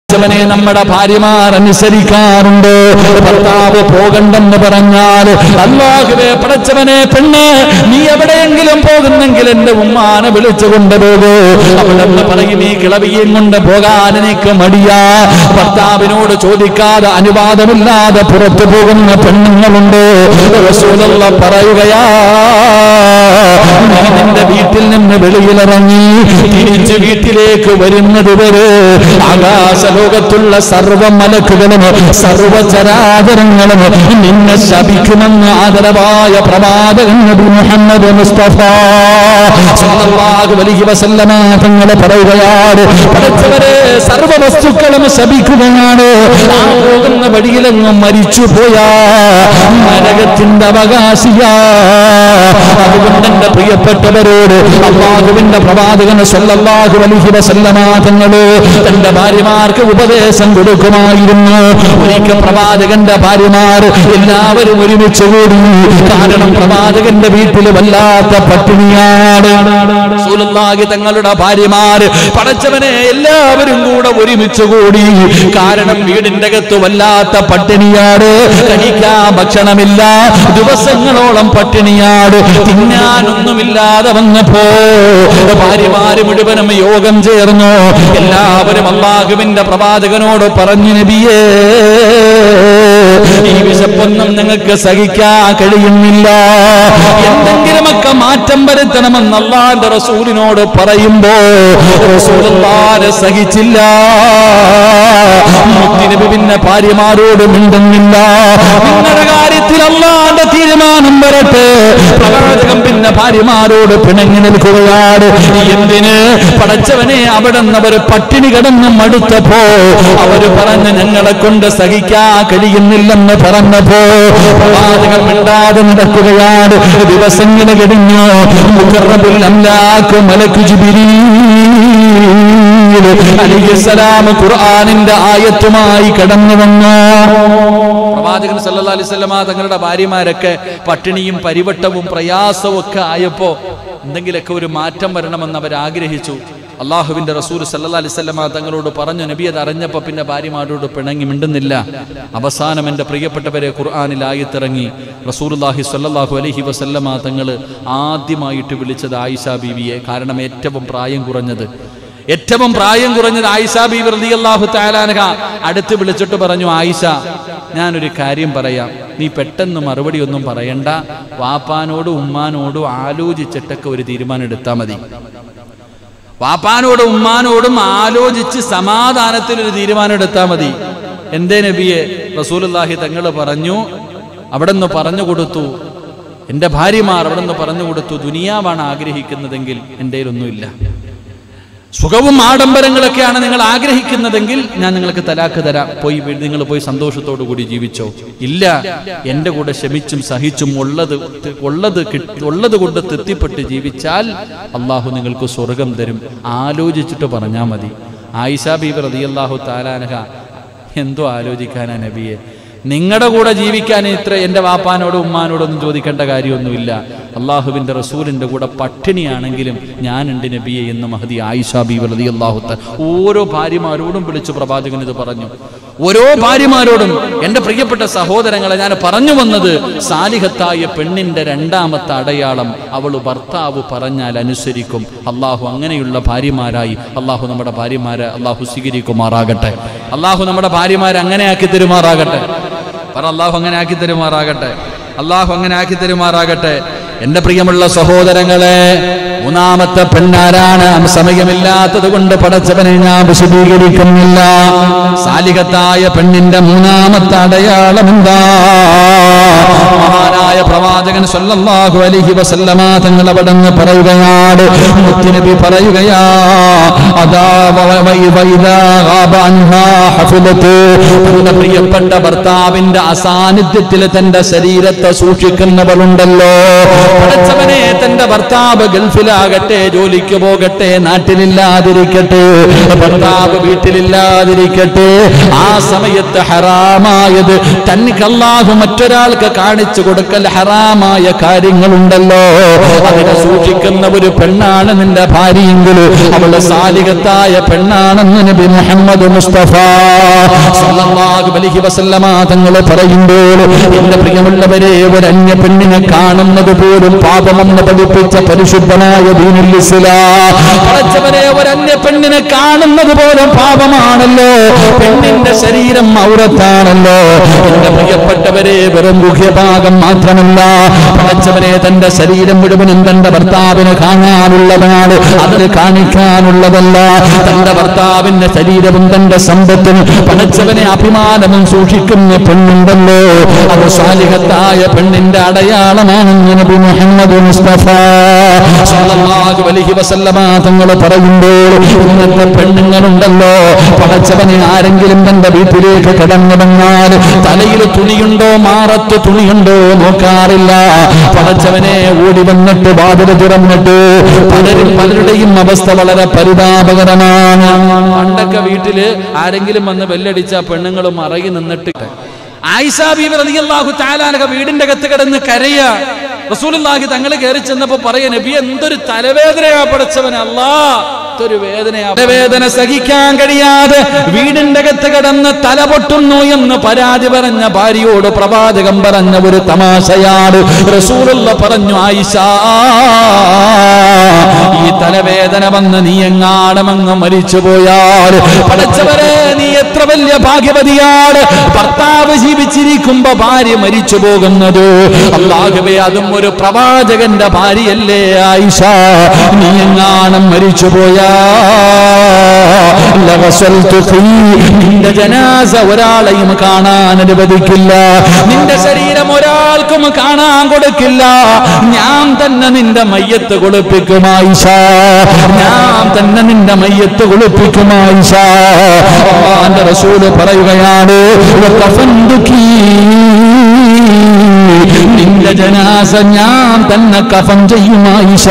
പടച്ചവനെ നമ്മുടെ ഭാര്യമാർ അനുസരിക്കാറുണ്ട് ഭർത്താവ് പോകണ്ടെന്ന് പറഞ്ഞാൽ അല്ലാഹുവേ പടച്ചവനെ പെണ്ണ് നീ എവിടെയെങ്കിലും പോകുന്നെങ്കിൽ എന്റെ ഉമ്മാനെ വിളിച്ചു കൊണ്ടുപോകൂ അവളെന്ന് പറയും ഈ കിളവിയും കൊണ്ട് പോകാൻ എനിക്ക് മടിയാ ഭർത്താവിനോട് ചോദിക്കാതെ അനുവാദമില്ലാതെ പുറത്തു പോകുന്ന പെണ്ണുങ്ങളുണ്ട് റസൂലുള്ള പറയുകയാ നീ നിന്റെ വീട്ടിൽ നിന്ന് വെളിയിലിറങ്ങി തിരിച്ച് വീട്ടിലേക്ക് വരുന്നത് വരെ ആകാശലോകത്തുള്ള സർവ മലക്കുകളും സർവ ചരാചരങ്ങളും നിന്നെ ശപിക്കുമെന്ന് ആദരവായ പ്രവാചകൻ നബി മുഹമ്മദ് മുസ്തഫ സല്ലല്ലാഹു അലൈഹി വസല്ലമ തങ്ങൾ പറയുകയാണ് പഠിച്ചവരെ സർവ വസ്തുക്കളും ശപിക്കുകയാണ് ആ പോകുന്ന വഴിയിലെങ്ങും മരിച്ചു പോയാ നരകത്തിന്റെ അവകാശിയാ അതുകൊണ്ട് എന്റെ പ്രിയപ്പെട്ടവരോട് അള്ളാഹുവിന്റെ പ്രവാചകൻ സല്ലല്ലാഹു അലൈഹി വസല്ലമ തങ്ങള് തന്റെ ഭാര്യമാർക്ക് ഉപദേശം കൊടുക്കുമായിരുന്നു ഒരിക്കൽ പ്രവാചകന്റെ ഭാര്യമാർ എല്ലാവരും ഒരുമിച്ച് കൂടി കാരണം പ്രവാചകന്റെ വീട്ടിൽ വല്ലാത്ത പട്ടിണിയാണ് റസൂലുള്ളാഹി തങ്ങളുടെ ഭാര്യമാർ പടച്ചവനെ എല്ലാവരും കൂടെ ഒരുമിച്ച് കൂടി കാരണം വീടിന്റെ അകത്ത് വല്ലാത്ത പട്ടിണിയാണ് കഴിക്കാൻ ഭക്ഷണമില്ല ദിവസങ്ങളോളം പട്ടിണിയാണ് തിന്നാനൊന്നുമില്ലാതെ വന്നപ്പോ ഭാര്യമാര് മുഴുവനും യോഗം ചേർന്നു എല്ലാവരും അള്ളാഹുവിന്റെ പ്രവാചകനോട് പറഞ്ഞു നബിയേ ഈ വിശപ്പൊന്നും നിങ്ങൾക്ക് സഹിക്കാൻ കഴിയുന്നില്ല എന്തെങ്കിലുമൊക്കെ മാറ്റം വരുത്തണമെന്ന് അള്ളാന്റെ റസൂലിനോട് പറയുമ്പോ റസൂലുള്ളാനെ സഹിച്ചില്ല മുത്തിനബി പിന്നെ ഭാര്യമാരോട് മിണ്ടുന്നില്ല നിങ്ങളുടെ കാര്യത്തിൽ അള്ളാന്റെ തീരുമാനം വരട്ടെ പ്രവാചകൻ പിന്നെ ഭാര്യമാരോട് പിണങ്ങി നിൽക്കുകയാണ് എന്തിന് പടച്ചവനെ അവിടെ നിന്ന് അവർ പട്ടിണി കിടന്ന് മടുത്തപ്പോ അവര് പറഞ്ഞ് ഞങ്ങളെ കൊണ്ട് സഹിക്കാൻ കഴിയുന്നില്ലെന്ന് പറഞ്ഞപ്പോ പ്രവാചകൻ മിണ്ടാതെ നടക്കുകയാണ് ദിവസങ്ങൾ കഴിഞ്ഞു മുഖറബുൽ അംലാക്ക് മലക്കു അലിസ്സലാം ഖുർആാനിന്റെ ആയത്തുമായി കടന്നു വന്നു പ്രവാചകൻ സല്ലല്ലാഹു അലൈഹി വസല്ലമ തങ്ങളുടെ ഭാര്യമാരൊക്കെ പട്ടിണിയും പരിവട്ടവും പ്രയാസവും ഒക്കെ ആയപ്പോ എന്തെങ്കിലുമൊക്കെ ഒരു മാറ്റം വരണമെന്ന് അവർ ആഗ്രഹിച്ചു അള്ളാഹുവിന്റെ റസൂൽ സല്ലല്ലാഹു അലൈഹി വസല്ലമ തങ്ങളോട് പറഞ്ഞു നബി അത് അറിഞ്ഞപ്പോ പിന്നെ ഭാര്യമാരോട് പിണങ്ങി മിണ്ടുന്നില്ല അവസാനം എൻ്റെ പ്രിയപ്പെട്ടവരെ ഖുർആാനിൽ ആയത്തിറങ്ങി റസൂലുള്ളാഹി സ്വല്ലല്ലാഹു അലൈഹി വസല്ലമ തങ്ങൾ ആദ്യമായിട്ട് വിളിച്ചത് ആയിഷ ബീവിയെ കാരണം ഏറ്റവും പ്രായം കുറഞ്ഞത് ഏറ്റവും പ്രായം കുറഞ്ഞത് ആയിഷ ബീവി റളിയല്ലാഹു തആലാനഹ അടുത്ത് വിളിച്ചിട്ട് പറഞ്ഞു ആയിഷ ഞാനൊരു കാര്യം പറയാം നീ പെട്ടെന്ന് മറുപടി ഒന്നും പറയണ്ട വാപ്പാനോടും ഉമ്മാനോടും ആലോചിച്ചിട്ടൊക്കെ ഒരു തീരുമാനം എടുത്താൽ മതി വാപ്പാനോടും ഉമ്മാനോടും ആലോചിച്ച് സമാധാനത്തിൽ ഒരു തീരുമാനം എടുത്താൽ മതി എന്തേ നബിയെ റസൂലുള്ളാഹി തങ്ങൾ പറഞ്ഞു അവിടെ നിന്ന് പറഞ്ഞു കൊടുത്തു എൻ്റെ ഭാര്യമാർ അവിടെ നിന്ന് പറഞ്ഞു കൊടുത്തു ദുനിയാവാണ് ആഗ്രഹിക്കുന്നതെങ്കിൽ എൻ്റെ ഒന്നുമില്ല സുഖവും ആഡംബരങ്ങളൊക്കെയാണ് നിങ്ങൾ ആഗ്രഹിക്കുന്നതെങ്കിൽ ഞാൻ നിങ്ങൾക്ക് തലാക്ക് തരാം പോയി വീ- നിങ്ങൾ പോയി സന്തോഷത്തോടു കൂടി ജീവിച്ചോ ഇല്ല എൻ്റെ കൂടെ ക്ഷമിച്ചും സഹിച്ചും ഉള്ളത് ത- ഉള്ളത് കിട്ടി- ഉള്ളത് കൊണ്ട് തൃപ്തിപ്പെട്ട് ജീവിച്ചാൽ അള്ളാഹു നിങ്ങൾക്ക് സ്വർഗം തരും ആലോചിച്ചിട്ട് പറഞ്ഞാൽ മതി ആയിഷ ബീബി റളിയല്ലാഹു താലാനഹ എന്തോ ആലോചിക്കാനാ നബിയെ നിങ്ങളുടെ കൂടെ ജീവിക്കാൻ ഇത്ര എൻ്റെ വാപ്പാനോടും ഉമ്മാനോടൊന്നും ചോദിക്കേണ്ട കാര്യമൊന്നുമില്ല അള്ളാഹുവിൻ്റെ റസൂലിൻ്റെ കൂടെ പട്ടിണിയാണെങ്കിലും ഞാനുണ്ട് നബിയെ എന്ന് മഹദി ആയിഷ ബീബി റതി അള്ളാഹുത്ത ഓരോ ഭാര്യമാരോടും വിളിച്ചു പ്രവാചകൻ ഇത് പറഞ്ഞു ഓരോ ഭാര്യമാരോടും എൻ്റെ പ്രിയപ്പെട്ട സഹോദരങ്ങളെ ഞാൻ പറഞ്ഞു വന്നത് സാലിഹത്തായ പെണ്ണിൻ്റെ രണ്ടാമത്തെ അടയാളം അവൾ ഭർത്താവ് പറഞ്ഞാൽ അനുസരിക്കും അള്ളാഹു അങ്ങനെയുള്ള ഭാര്യമാരായി അള്ളാഹു നമ്മുടെ ഭാര്യമാരെ അള്ളാഹു സ്വീകരിക്കുമാറാകട്ടെ അള്ളാഹു നമ്മുടെ ഭാര്യമാരെ അങ്ങനെ ആക്കി തരുമാറാകട്ടെ പറ അള്ളാഹു അങ്ങനെ ആക്കി തരുമാറാകട്ടെ അള്ളാഹു അങ്ങനെ ആക്കി തരുമാറാകട്ടെ എന്റെ പ്രിയമുള്ള സഹോദരങ്ങളെ മൂന്നാമത്തെ പെണ്ണാരാണ് സമയമില്ലാത്തത് കൊണ്ട് പടച്ചവനെ ഞാൻ വിശദീകരിക്കുന്നില്ല സാലികത്തായ പെണ്ണിന്റെ മൂന്നാമത്തെ അടയാളം എന്താ മഹാനായ പ്രവാചകൻ സല്ലല്ലാഹു അലൈഹി വസല്ലമ തങ്ങൾ അവിടുന്ന് പറയുകയാണ് മുത്തുനബി പറയുകയാ അതാ വ- വ- വൈദാ ഗാബ അൻഹാ ഹഫിലത്ത് തന്റെ പ്രിയപ്പെട്ട ഭർത്താവിന്റെ അസാന്നിധ്യത്തിൽ തന്റെ ശരീരത്തെ സൂക്ഷിക്കുന്നവളുണ്ടല്ലോ പടച്ചവനെ തന്റെ ഭർത്താവ് ഗൾഫിലാ ഗൾഫിലാകട്ടെ ജോലിക്ക് പോകട്ടെ നാട്ടിലില്ലാതിരിക്കട്ടെ ഭർത്താവ് വീട്ടിലില്ലാതിരിക്കട്ടെ ആ സമയത്ത് ഹറാമായത് തനിക്ക് അല്ലാഹു മറ്റൊരാൾക്ക് കാണിച്ചു കൊടുക്കൽ ഹറാമായ കാര്യങ്ങളുണ്ടല്ലോ അതിനെ സൂക്ഷിക്കുന്ന ഒരു പെണ്ണാണ് നിന്റെ ഭാര്യയെങ്കിൽ അവളുടെ സാലികത്തായ പെണ്ണാണെന്ന് നബി മുഹമ്മദ് മുസ്തഫ സല്ലല്ലാഹു അലൈഹി വസല്ലമ തങ്ങൾ പറയുമ്പോൾ എന്റെ പ്രിയമുള്ളവരെ ഒരു അന്യ പെണ്ണിനെ കാണുന്നത് പോലും പാപമെന്ന് പഠിപ്പിച്ച പരിശുദ്ധനായ ദീനുൽ ഇസ്ലാം പടച്ചവനെ ഒരു അന്യ പെണ്ണിനെ കാണുന്നത് പോലും പാപമാണല്ലോ പെണ്ണിന്റെ ശരീരം ഔറത്താണല്ലോ എന്റെ പ്രിയപ്പെട്ടവരെ വെറും ഗുഹ്യഭാഗം മാത്രമല്ല പടച്ചവനെ തന്റെ ശരീരം മുഴുവനും തന്റെ ഭർത്താവിന് കാണാനുള്ളതാണ് അതിന് കാണിക്കാനുള്ളതല്ല തന്റെ ഭർത്താവിന്റെ ശരീരവും തന്റെ സമ്പത്തും പടച്ചവനെ അഭിമാനവും സൂക്ഷിക്കുന്ന പെണ്ണുണ്ടല്ലോ അത് സാലിഹത്തായ പെണ്ണിന്റെ അടയാളമാണെന്ന് നബി മുഹമ്മദ് മുസ്തഫ സല്ലല്ലാഹു അലൈഹി വസല്ലമ തങ്ങൾ പറയുമ്പോൾ ഇന്നത്തെ പെണ്ണുങ്ങളുണ്ടല്ലോ പടച്ചവനെ ആരെങ്കിലും തന്റെ വീട്ടിലേക്ക് കടന്നു വന്നാൽ തലയിൽ തുണിയുണ്ടോ മാറത്ത് തുണിയുണ്ടോ നോക്കാറില്ല പടച്ചവനെ ഓടി വന്നിട്ട് വാതിൽ തുറന്നിട്ട് പലരും പലരുടെയും അവസ്ഥ വളരെ പരിതാപകരമാണ് പണ്ടൊക്കെ വീട്ടില് ആരെങ്കിലും വന്ന് ബെല്ലടിച്ച പെണ്ണുങ്ങൾ മറകി നിന്നിട്ട് ആയിഷ ബീബി റളിയല്ലാഹു തആലാനക വീടിന്റെ അകത്ത് കിടന്ന് കരയ റസൂലുള്ളാഹി തങ്ങൾ കയറി ചെന്നപ്പോ പറയ നബി എന്തൊരു തലവേദനയാ പടച്ചവൻ അല്ലാ എന്തൊരു വേദനയാ വേദന സഹിക്കാൻ കഴിയാതെ വീടിന്റെ അകത്ത് കിടന്ന് തല പൊട്ടുന്നു എന്ന് പരാതി പറഞ്ഞ ഭാര്യയോട് പ്രവാചകം പറഞ്ഞ ഒരു തമാശയാണ് റസൂലുള്ള പറഞ്ഞു ആയിഷ ഈ തലവേദന വന്ന് നീ എങ്ങാടമങ്ങ് മരിച്ചു പോയാൽ പടച്ചവരെ നീ എത്ര വലിയ ഭാഗ്യവതിയാണ് ഭർത്താവ് ജീവിച്ചിരിക്കുമ്പോ ഭാര്യ മരിച്ചു പോകുന്നത് അള്ളാഹുവേ അതും ഒരു പ്രവാചകന്റെ ഭാര്യയല്ലേ ആയിഷ നീ എങ്ങാണം മരിച്ചു പോയാ ലവസൽതു ഫീ. നിന്റെ ജനാസ ഒരാളെയും കാണാൻ അനുവദിക്കില്ല നിന്റെ ശരീരം ഒരാൾക്കും കാണാൻ കൊടുക്കില്ല ഞാൻ തന്നെ നിന്റെ മയ്യത്ത് കുളിപ്പിക്കും ആയിഷ ഞാൻ തന്നെ നിന്റെ മയ്യത്ത് കുളിപ്പിക്കും ആയിഷ അള്ളാന്റെ റസൂല് പറയുകയാണ് "വകഫൻതുകീ." നിന്റെ ജനാസ ഞാൻ തന്നെ കഫൻ ചെയ്യും ആയിഷ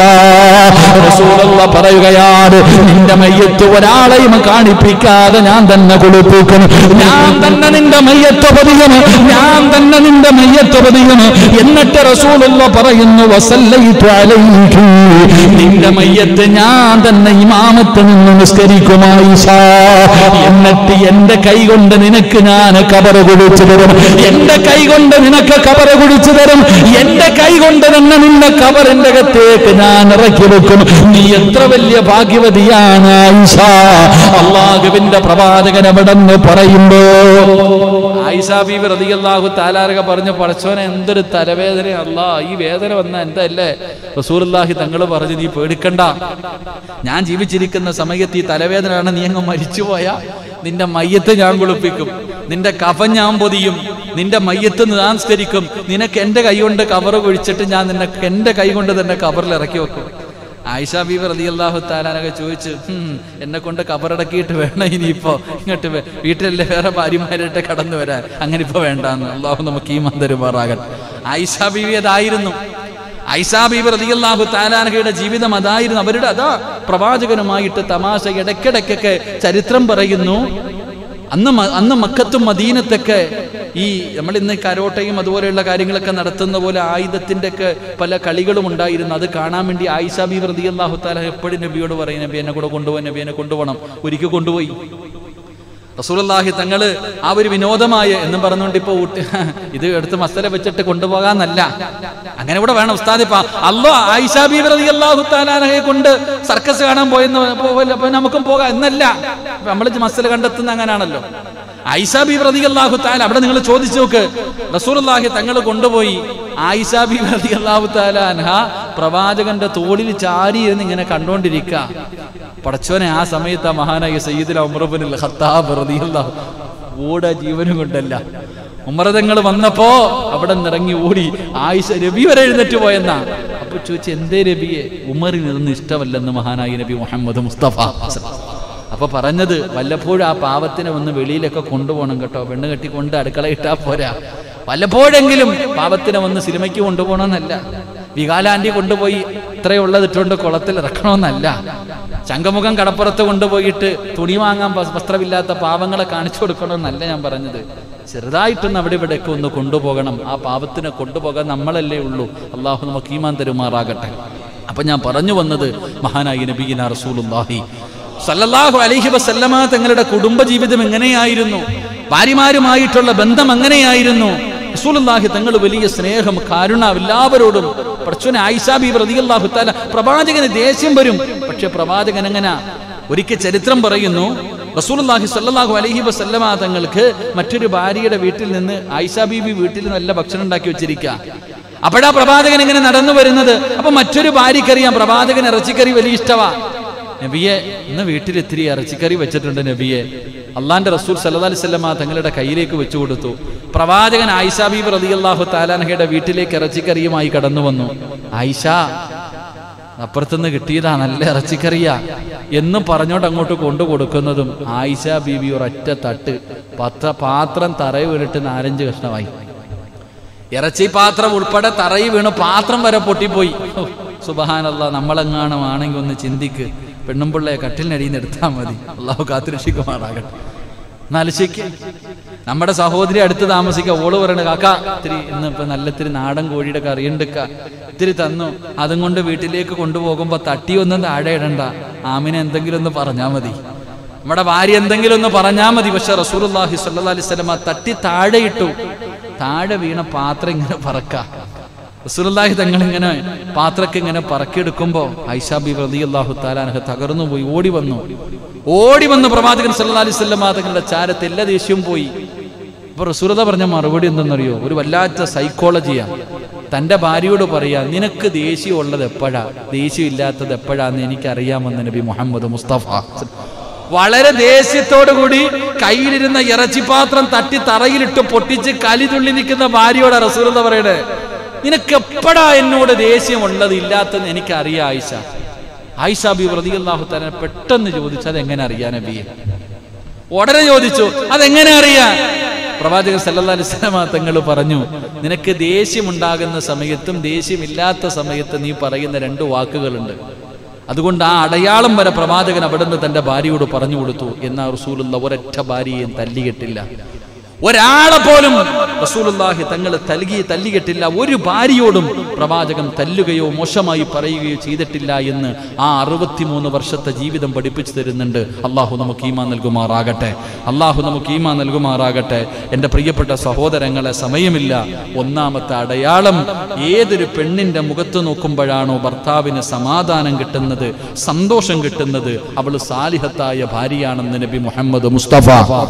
റസൂലുള്ള പറയുകയാണ് നിന്റെ മയ്യത്ത് ഒരാളെയും കാണിപ്പിക്കാതെ ഞാൻ തന്നെ കുളിപ്പിക്കും ഞാൻ തന്നെ നിന്റെ മയ്യത്ത് പതിയും ഞാൻ തന്നെ നിന്റെ മയ്യത്ത് പതിയും എന്നിട്ട് റസൂലുള്ള പറയുന്നു വസല്ലൈതു അലൈഹി നിന്റെ മയ്യത്ത് ഞാൻ തന്നെ ഇമാമത്ത് നിന്ന് നിസ്കരിക്കും ആയിഷ എന്നിട്ട് എന്റെ കൈ കൊണ്ട് നിനക്ക് ഞാൻ കബറ് കുടിച്ചു തരും എന്റെ കൈ കൊണ്ട് നിനക്ക് കബറ് കുടിച്ചു തരും എന്റെ കൈ കൊണ്ട് തന്നെ നിന്റെ കബറിന്റെ അകത്തേക്ക് ഞാൻ ഇറക്കി വെക്കും നീ എത്ര വലിയ ഭാഗ്യവതിയാണ് ആയിഷ അള്ളാഹുവിന്റെ പ്രവാചകൻ അവിടെ നിന്ന് പറയുമ്പോ ആയിഷ ബീബി റളിയല്ലാഹു താലാരക പറഞ്ഞു പടച്ചോനെ എന്തൊരു തലവേദന അല്ലാ ഈ വേദന വന്ന എന്തല്ലേ റസൂലുള്ളാഹി തങ്ങൾ പറഞ്ഞു നീ പേടിക്കണ്ട ഞാൻ ജീവിച്ചിരിക്കുന്ന സമയത്ത് ഈ തലവേദനയാണ് നീ അങ്ങ് മരിച്ചുപോയാ നിന്റെ മയ്യത്ത് ഞാൻ കുളിപ്പിക്കും നിന്റെ കഫൻ ഞാൻ പൊതിയും നിന്റെ മയ്യത്ത് ഞാൻ സ്കരിക്കും നിനക്ക് എന്റെ കൈ കൊണ്ട് കവർ കുഴിച്ചിട്ട് ഞാൻ നിന്നെ എന്റെ കൈ കൊണ്ട് തന്നെ കവറിൽ ഇറക്കി വെക്കും ആയിഷ ബീബി റളിയല്ലാഹു താലാനൊക്കെ ചോദിച്ചു "ഹും, എന്നെ കൊണ്ട് കബറടക്കിയിട്ട് വേണം ഇനിയിപ്പോ ഇങ്ങോട്ട് വേ- വീട്ടിലല്ലേ വേറെ ഭാര്യമാരായിട്ട് കടന്നു വരാൻ അങ്ങനെ ഇപ്പൊ വേണ്ടാന്ന് അള്ളാഹു നമുക്ക് ഈ മന്ദരുമാറാകൻ ആയിഷ ബീവി അതായിരുന്നു ഐസാ ബീബി റളിയല്ലാഹു താലാനഹയുടെ ജീവിതം അതായിരുന്നു അവരുടെ അതാ പ്രവാചകനുമായിട്ട് തമാശ ഇടയ്ക്കിടയ്ക്കൊക്കെ ചരിത്രം പറയുന്നു അന്ന് മ- അന്ന് മക്കത്തും മദീനത്തൊക്കെ ഈ നമ്മൾ ഇന്ന് കരോട്ടയും അതുപോലെയുള്ള കാര്യങ്ങളൊക്കെ നടത്തുന്ന പോലെ ആയുധത്തിന്റെ ഒക്കെ പല കളികളും ഉണ്ടായിരുന്നു അത് കാണാൻ വേണ്ടി ആയിഷ ബി റതി അള്ളാഹു താല എപ്പോഴും നബിയോട് പറയും നബി എന്നെ കൂടെ കൊണ്ടുപോയി നബി എന്നെ കൊണ്ടുപോകണം ഒരിക്കൽ കൊണ്ടുപോയി റസൂലുള്ളാഹി തങ്ങള് ആ ഒരു വിനോദമായ എന്നും പറഞ്ഞുകൊണ്ട് ഇപ്പൊ ഊട്ടി ഇത് എടുത്ത് മസല വെച്ചിട്ട് കൊണ്ടുപോകാന്നല്ല അങ്ങനെ ഇവിടെ വേണം ഉസ്താദ് ഇപ്പൊ അല്ലോ ആയിഷാ ബി റളിയല്ലാഹു തആലാനെ കൊണ്ട് സർക്കസ് കാണാൻ പോയെന്ന് പോലെ അപ്പൊ നമുക്കും പോകാം എന്നല്ല നമ്മൾ മസല കണ്ടെത്തുന്ന അങ്ങനാണല്ലോ ആയിഷാ ബി റളിയല്ലാഹു തആല അവിടെ നിങ്ങൾ ചോദിച്ചു നോക്ക് റസൂലുള്ളാഹി തങ്ങൾ കൊണ്ടുപോയി ആയിഷാ ബി റളിയല്ലാഹു തആല അൻഹ പ്രവാചകന്റെ തോളിൽ ചാരി ഇരുന്ന് ഇങ്ങനെ കണ്ടോണ്ടിരിക്കുക പടച്ചോനെ ആ സമയത്ത് ആ മഹാനായ സയ്യിദുൽ ഉമർബിൻ ഖത്താബ് റളിയല്ലാഹു ഓട ജീവനും കൊണ്ടല്ല ഉമറതങ്ങൾ വന്നപ്പോ അവിടെ നിറങ്ങി ഓടി ആയിഷ രബി വരെ എഴുന്നേറ്റ് പോയെന്നാ അപ്പൊ ചോദിച്ചു എന്തേ രബിയെ ഉമറിന് ഇതൊന്നും ഇഷ്ടമല്ലെന്ന് മഹാനായ നബി മുഹമ്മദ് മുസ്തഫ അപ്പൊ പറഞ്ഞത് വല്ലപ്പോഴും ആ പാവത്തിനെ ഒന്ന് വെളിയിലൊക്കെ കൊണ്ടുപോകണം കേട്ടോ പെണ്ണ് കെട്ടി കൊണ്ട് അടുക്കള ഇട്ടാ പോരാ വല്ലപ്പോഴെങ്കിലും പാവത്തിനെ ഒന്ന് സിനിമയ്ക്ക് കൊണ്ടുപോകണമെന്നല്ല വികാലാന്റി കൊണ്ടുപോയി ഇത്രയുള്ളത് ഇട്ടുകൊണ്ട് കുളത്തിൽ ഇറക്കണമെന്നല്ല ചങ്കമുഖം കടപ്പുറത്ത് കൊണ്ടുപോയിട്ട് തുണി വാങ്ങാൻ വസ്- വസ്ത്രമില്ലാത്ത പാവങ്ങളെ കാണിച്ചു കൊടുക്കണമെന്നല്ല ഞാൻ പറഞ്ഞത് ചെറുതായിട്ടൊന്ന് അവിടെ ഇവിടെയൊക്കെ ഒന്ന് കൊണ്ടുപോകണം ആ പാപത്തിനെ കൊണ്ടുപോകാൻ നമ്മളല്ലേ ഉള്ളൂ അള്ളാഹു നമുക്ക് ഈമാൻ തരുമാറാകട്ടെ അപ്പൊ ഞാൻ പറഞ്ഞു വന്നത് മഹാനായി നബീന റസൂലുള്ളാഹി സല്ലല്ലാഹു അലൈഹി വസല്ലമ തങ്ങളുടെ കുടുംബജീവിതം എങ്ങനെയായിരുന്നു ഭാര്യമാരുമായിട്ടുള്ള ബന്ധം എങ്ങനെയായിരുന്നു റസൂലുള്ളാഹി തങ്ങൾ വലിയ സ്നേഹം കാരുണ എല്ലാവരോടും പഠിച്ചോനെ ആയിഷാ ബി റളിയല്ലാഹു തആല പ്രവാചകന് ദേഷ്യം വരും പക്ഷെ പ്രവാചകൻ എങ്ങനെ ഒരിക്കൽ ചരിത്രം പറയുന്നു റസൂലുള്ളാഹി സ്വല്ലല്ലാഹു അലൈഹി വസല്ലമ തങ്ങൾക്ക് മറ്റൊരു ഭാര്യയുടെ വീട്ടിൽ നിന്ന് ആയിഷാ ബീബി വീട്ടിൽ നല്ല ഭക്ഷണം ഉണ്ടാക്കി വെച്ചിരിക്കുക അപ്പോഴാ പ്രവാചകൻ ഇങ്ങനെ നടന്നു വരുന്നത് അപ്പൊ മറ്റൊരു ഭാര്യക്കറിയാം പ്രവാചകൻ ഇറച്ചിക്കറി വലിയ ഇഷ്ടവാ നബിയെ ഇന്ന് വീട്ടിൽ ഇത്തിരി ഇറച്ചിക്കറി വെച്ചിട്ടുണ്ട് നബിയെ അള്ളാന്റെ റസൂൽ സല്ലല്ലാഹു അലൈഹി വസല്ലമ തങ്ങളുടെ കയ്യിലേക്ക് വെച്ചു കൊടുത്തു പ്രവാചകൻ ആയിഷ ബീബി റളിയല്ലാഹു താലാനഹയുടെ വീട്ടിലേക്ക് ഇറച്ചിക്കറിയുമായി കടന്നു വന്നു ആയിഷ അപ്പുറത്തുനിന്ന് കിട്ടിയതാ നല്ല ഇറച്ചിക്കറിയാ എന്ന് പറഞ്ഞോണ്ട് അങ്ങോട്ട് കൊണ്ടു കൊടുക്കുന്നതും ആയിഷ ബീബി ഒരൊറ്റ തട്ട് പത്ര പാത്രം തറയിൽ വീണിട്ട് നാലഞ്ച് കഷ്ണമായി ഇറച്ചി പാത്രം ഉൾപ്പെടെ തറയിൽ വീണ് പാത്രം വരെ പൊട്ടിപ്പോയി സുബഹാനല്ല നമ്മളെങ്ങാനും ആണെങ്കിൽ ഒന്ന് ചിന്തിക്ക് പെണ്ണുമ്പിള്ളയെ കട്ടിലിനടിയിൽ നിന്ന് എടുത്താൽ മതി അള്ളാഹു കാത്തിരക്ഷിക്കുമാറാകട്ടെ എന്നാലോചിക്ക് നമ്മുടെ സഹോദരി അടുത്ത് താമസിക്കുക ഓള് പറയണ കാക്ക ഇത്തിരി ഇന്ന് ഇപ്പൊ നല്ല ഇത്തിരി നാടൻ കോഴിയുടെ കറിയുണ്ടക്ക ഇത്തിരി തന്നു അതും കൊണ്ട് വീട്ടിലേക്ക് കൊണ്ടുപോകുമ്പോ തട്ടി ഒന്നും താഴെ ഇടണ്ട ആമിനെ എന്തെങ്കിലും ഒന്ന് പറഞ്ഞാ മതി നമ്മുടെ ഭാര്യ എന്തെങ്കിലും ഒന്ന് പറഞ്ഞാ മതി പക്ഷെ റസൂലുള്ളാഹി സ്വല്ലല്ലാഹി അലൈഹി വസല്ലമ തട്ടി താഴെ ഇട്ടു താഴെ വീണ പാത്രം ഇങ്ങനെ പറക്ക റസൂലുള്ളാഹി തങ്ങൾ ഇങ്ങനെ പാത്രക്ക് ഇങ്ങനെ പറക്കിയെടുക്കുമ്പോ ഐഷാബി റളിയല്ലാഹു താലാനഹ തകർന്നു പോയി ഓടി വന്നു ഓടി വന്ന് പ്രവാചകൻ സല്ലല്ലാഹു അലൈഹി വസല്ലമ തങ്ങളുടെ ചാരത്ത് എല്ലാ ദേഷ്യവും പോയി അപ്പൊ റസൂലത പറഞ്ഞ മറുപടി എന്തെന്നറിയോ ഒരു വല്ലാത്ത സൈക്കോളജിയാ തന്റെ ഭാര്യയോട് പറയാ നിനക്ക് ദേഷ്യം ഉള്ളത് എപ്പോഴാ ദേഷ്യം ഇല്ലാത്തത് എപ്പോഴാന്ന് എനിക്കറിയാമെന്ന് നബി മുഹമ്മദ് മുസ്തഫ വളരെ ദേഷ്യത്തോടു കൂടി കയ്യിലിരുന്ന ഇറച്ചിപ്പാത്രം തട്ടി തറയിലിട്ട് പൊട്ടിച്ച് കലി തുള്ളി നിൽക്കുന്ന ഭാര്യയോട് റസൂലത പറയണേ നിനക്ക് എപ്പോഴാ എന്നോട് ദേഷ്യം ഉള്ളത് ഇല്ലാത്തെന്ന് എനിക്കറിയാം ആയിഷ ആയിഷ ബി പ്രതികല്ലാഹു തന്നെ പെട്ടെന്ന് ചോദിച്ചു അതെങ്ങനെ അറിയാൻ നബിയെ ഉടനെ ചോദിച്ചു അതെങ്ങനെ അറിയാൻ പ്രവാചകൻ സല്ലല്ലാഹു അലൈഹി വസല്ലമ തങ്ങൾ പറഞ്ഞു നിനക്ക് ദേഷ്യമുണ്ടാകുന്ന സമയത്തും ദേഷ്യമില്ലാത്ത സമയത്ത് നീ പറയുന്ന രണ്ട് വാക്കുകളുണ്ട് അതുകൊണ്ട് ആ അടയാളം വരെ പ്രവാചകൻ അവിടുന്ന് തന്റെ ഭാര്യയോട് പറഞ്ഞു കൊടുത്തു എന്നാ റസൂലുള്ള ഒരൊറ്റ ഭാര്യയെയും തല്ലികെട്ടില്ല ഒരാളെ പോലും റസൂലുള്ളാഹി തങ്ങൾ തൽകി തല്ലികെട്ടില്ല ഒരു ഭാര്യയോടും പ്രവാചകൻ തല്ലുകയോ മോശമായി പറയുകയോ ചെയ്തിട്ടില്ല എന്ന് ആ അറുപത്തിമൂന്ന് വർഷത്തെ ജീവിതം പഠിപ്പിച്ചു തരുന്നുണ്ട് അള്ളാഹു നമുക്ക് ഈമാ നൽകുമാറാകട്ടെ അള്ളാഹു നമുക്ക് ഈമാ നൽകുമാറാകട്ടെ എൻ്റെ പ്രിയപ്പെട്ട സഹോദരങ്ങളെ സമയമില്ല ഒന്നാമത്തെ അടയാളം ഏതൊരു പെണ്ണിന്റെ മുഖത്ത് നോക്കുമ്പോഴാണോ ഭർത്താവിന് സമാധാനം കിട്ടുന്നത് സന്തോഷം കിട്ടുന്നത് അവൾ സാലിഹത്തായ ഭാര്യയാണെന്ന് നബി മുഹമ്മദ് മുസ്തഫ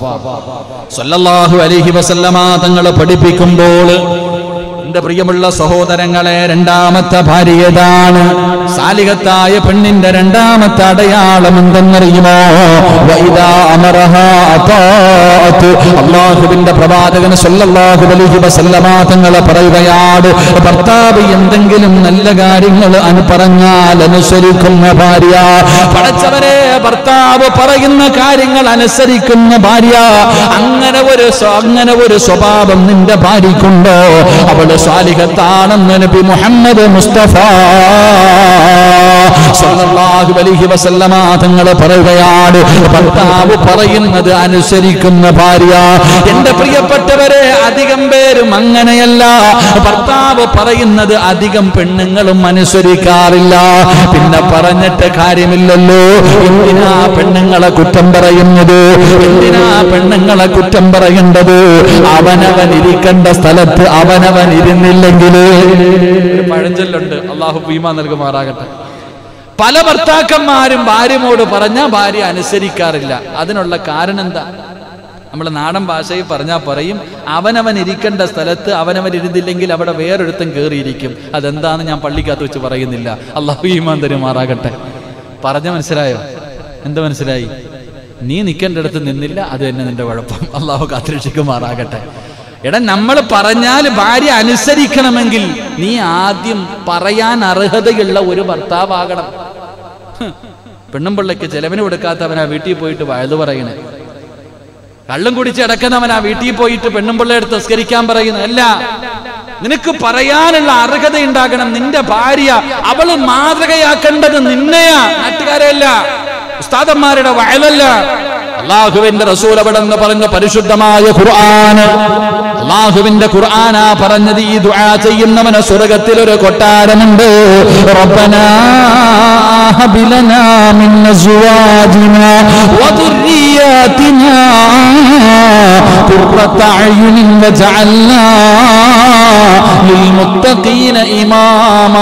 സല്ലല്ലാഹു അലൈഹി വസല്ലമ തങ്ങൾ പഠിപ്പിക്കുമ്പോൾ എന്റെ പ്രിയമുള്ള സഹോദരങ്ങളെ രണ്ടാമത്തെ ഭാര്യതാണ് സാലിഹത്തായ പെണ്ണിന്റെ രണ്ടാമത്തെ അടയാളം എന്തെന്നറിയുമോ വൈദാ അമറഹാ അതാഅത്ത്. അള്ളാഹുവിന്റെ പ്രവാചകൻ സല്ലല്ലാഹു അലൈഹി വസല്ലമ തങ്ങൾ പറയുകയാണ് ഭർത്താവ് എന്തെങ്കിലും നല്ല കാര്യങ്ങൾ അനു പറഞ്ഞാൽ അനുസരിക്കുന്ന ഭാര്യ പടച്ചവരെ ഭർത്താവ് പറയുന്ന കാര്യങ്ങൾ അനുസരിക്കുന്ന ഭാര്യ അങ്ങനെ ഒരു സ്വ- അങ്ങനെ ഒരു സ്വഭാവം നിന്റെ ഭാര്യക്കുണ്ടോ അവള് സ്വാലിഹത്താണെന്ന് നബി മുഹമ്മദ് മുസ്തഫ സല്ലല്ലാഹു അലൈഹി വസല്ലമ തങ്ങൾ പറയുകയാണ് ഭർത്താവ് പറയുന്നത് അനുസരിക്കുന്ന ഭാര്യ എന്റെ പ്രിയപ്പെട്ടവരെ അധികം പേരും അങ്ങനെയല്ല ഭർത്താവ് പറയുന്നത് അധികം പെണ്ണുങ്ങളും അനുസരിക്കാറില്ല പിന്നെ പറഞ്ഞിട്ട് കാര്യമില്ലല്ലോ എന്തിനാ പെണ്ണുങ്ങളെ കുറ്റം പറയുന്നത് എന്തിനാ പെണ്ണുങ്ങളെ കുറ്റം പറയേണ്ടത് അവനവൻ ഇരിക്കേണ്ട സ്ഥലത്ത് അവനവൻ ഇരുന്നില്ലെങ്കിൽ ഒരു പഴഞ്ചൊല്ലുണ്ട് അള്ളാഹു ഭീമ നൽകുമാറാകട്ടെ പല ഭർത്താക്കന്മാരും ഭാര്യമോട് പറഞ്ഞ ഭാര്യ അനുസരിക്കാറില്ല അതിനുള്ള കാരണം എന്താ നമ്മൾ നാടൻ ഭാഷയിൽ പറഞ്ഞാൽ പറയും അവനവൻ ഇരിക്കേണ്ട സ്ഥലത്ത് അവനവൻ ഇരുന്നില്ലെങ്കിൽ അവിടെ വേറൊരുത്തൻ കയറിയിരിക്കും അതെന്താന്ന് ഞാൻ പള്ളിക്കകത്ത് വെച്ച് പറയുന്നില്ല അള്ളാഹു ഈമാൻ തരുമാറാകട്ടെ പറഞ്ഞ മനസ്സിലായോ എന്താ മനസ്സിലായി നീ നിൽക്കേണ്ടടുത്ത് നിന്നില്ല അത് തന്നെ നിന്റെ കുഴപ്പം അള്ളാഹു കാത്തിരക്ഷിക്കുമാറാകട്ടെ എടാ നമ്മൾ പറഞ്ഞാൽ ഭാര്യ അനുസരിക്കണമെങ്കിൽ നീ ആദ്യം പറയാൻ അർഹതയുള്ള ഒരു ഭർത്താവാകണം ഹ്, പെണ്ണും പിള്ളയ്ക്ക് ചെലവിന് കൊടുക്കാത്തവനാ വീട്ടിൽ പോയിട്ട് വയത് പറയണേ കള്ളും കുടിച്ച് കിടക്കുന്നവനാ വീട്ടിൽ പോയിട്ട് പെണ്ണും പിള്ളയെടുത്ത് തസ്കരിക്കാൻ പറയുന്നു അല്ല നിനക്ക് പറയാനുള്ള അർഹത ഉണ്ടാകണം നിന്റെ ഭാര്യ അവള് മാതൃകയാക്കേണ്ടത് നിന്നെയാ നാട്ടുകാരെയല്ല ഉസ്താദന്മാരുടെ വയലല്ല അള്ളാഹുവിന്റെ റസൂൽ അവിടെ നിന്ന് പറഞ്ഞ പരിശുദ്ധമായ ഖുർആൻ അള്ളാഹുവിന്റെ ഖുർആനാ പറഞ്ഞത് ഈ ദുആ ചെയ്യുന്നവന് സ്വർഗത്തിൽ ഒരു കൊട്ടാരമുണ്ട് റബ്ബനാ ഹബ് ലനാ മിൻ അസ്വാജിനാ വദുർരിയാതിനാ ഖുർറത അയ്യുനിൻ വജഅൽനാ ലിൽമുത്തഖീന ഇമാമാ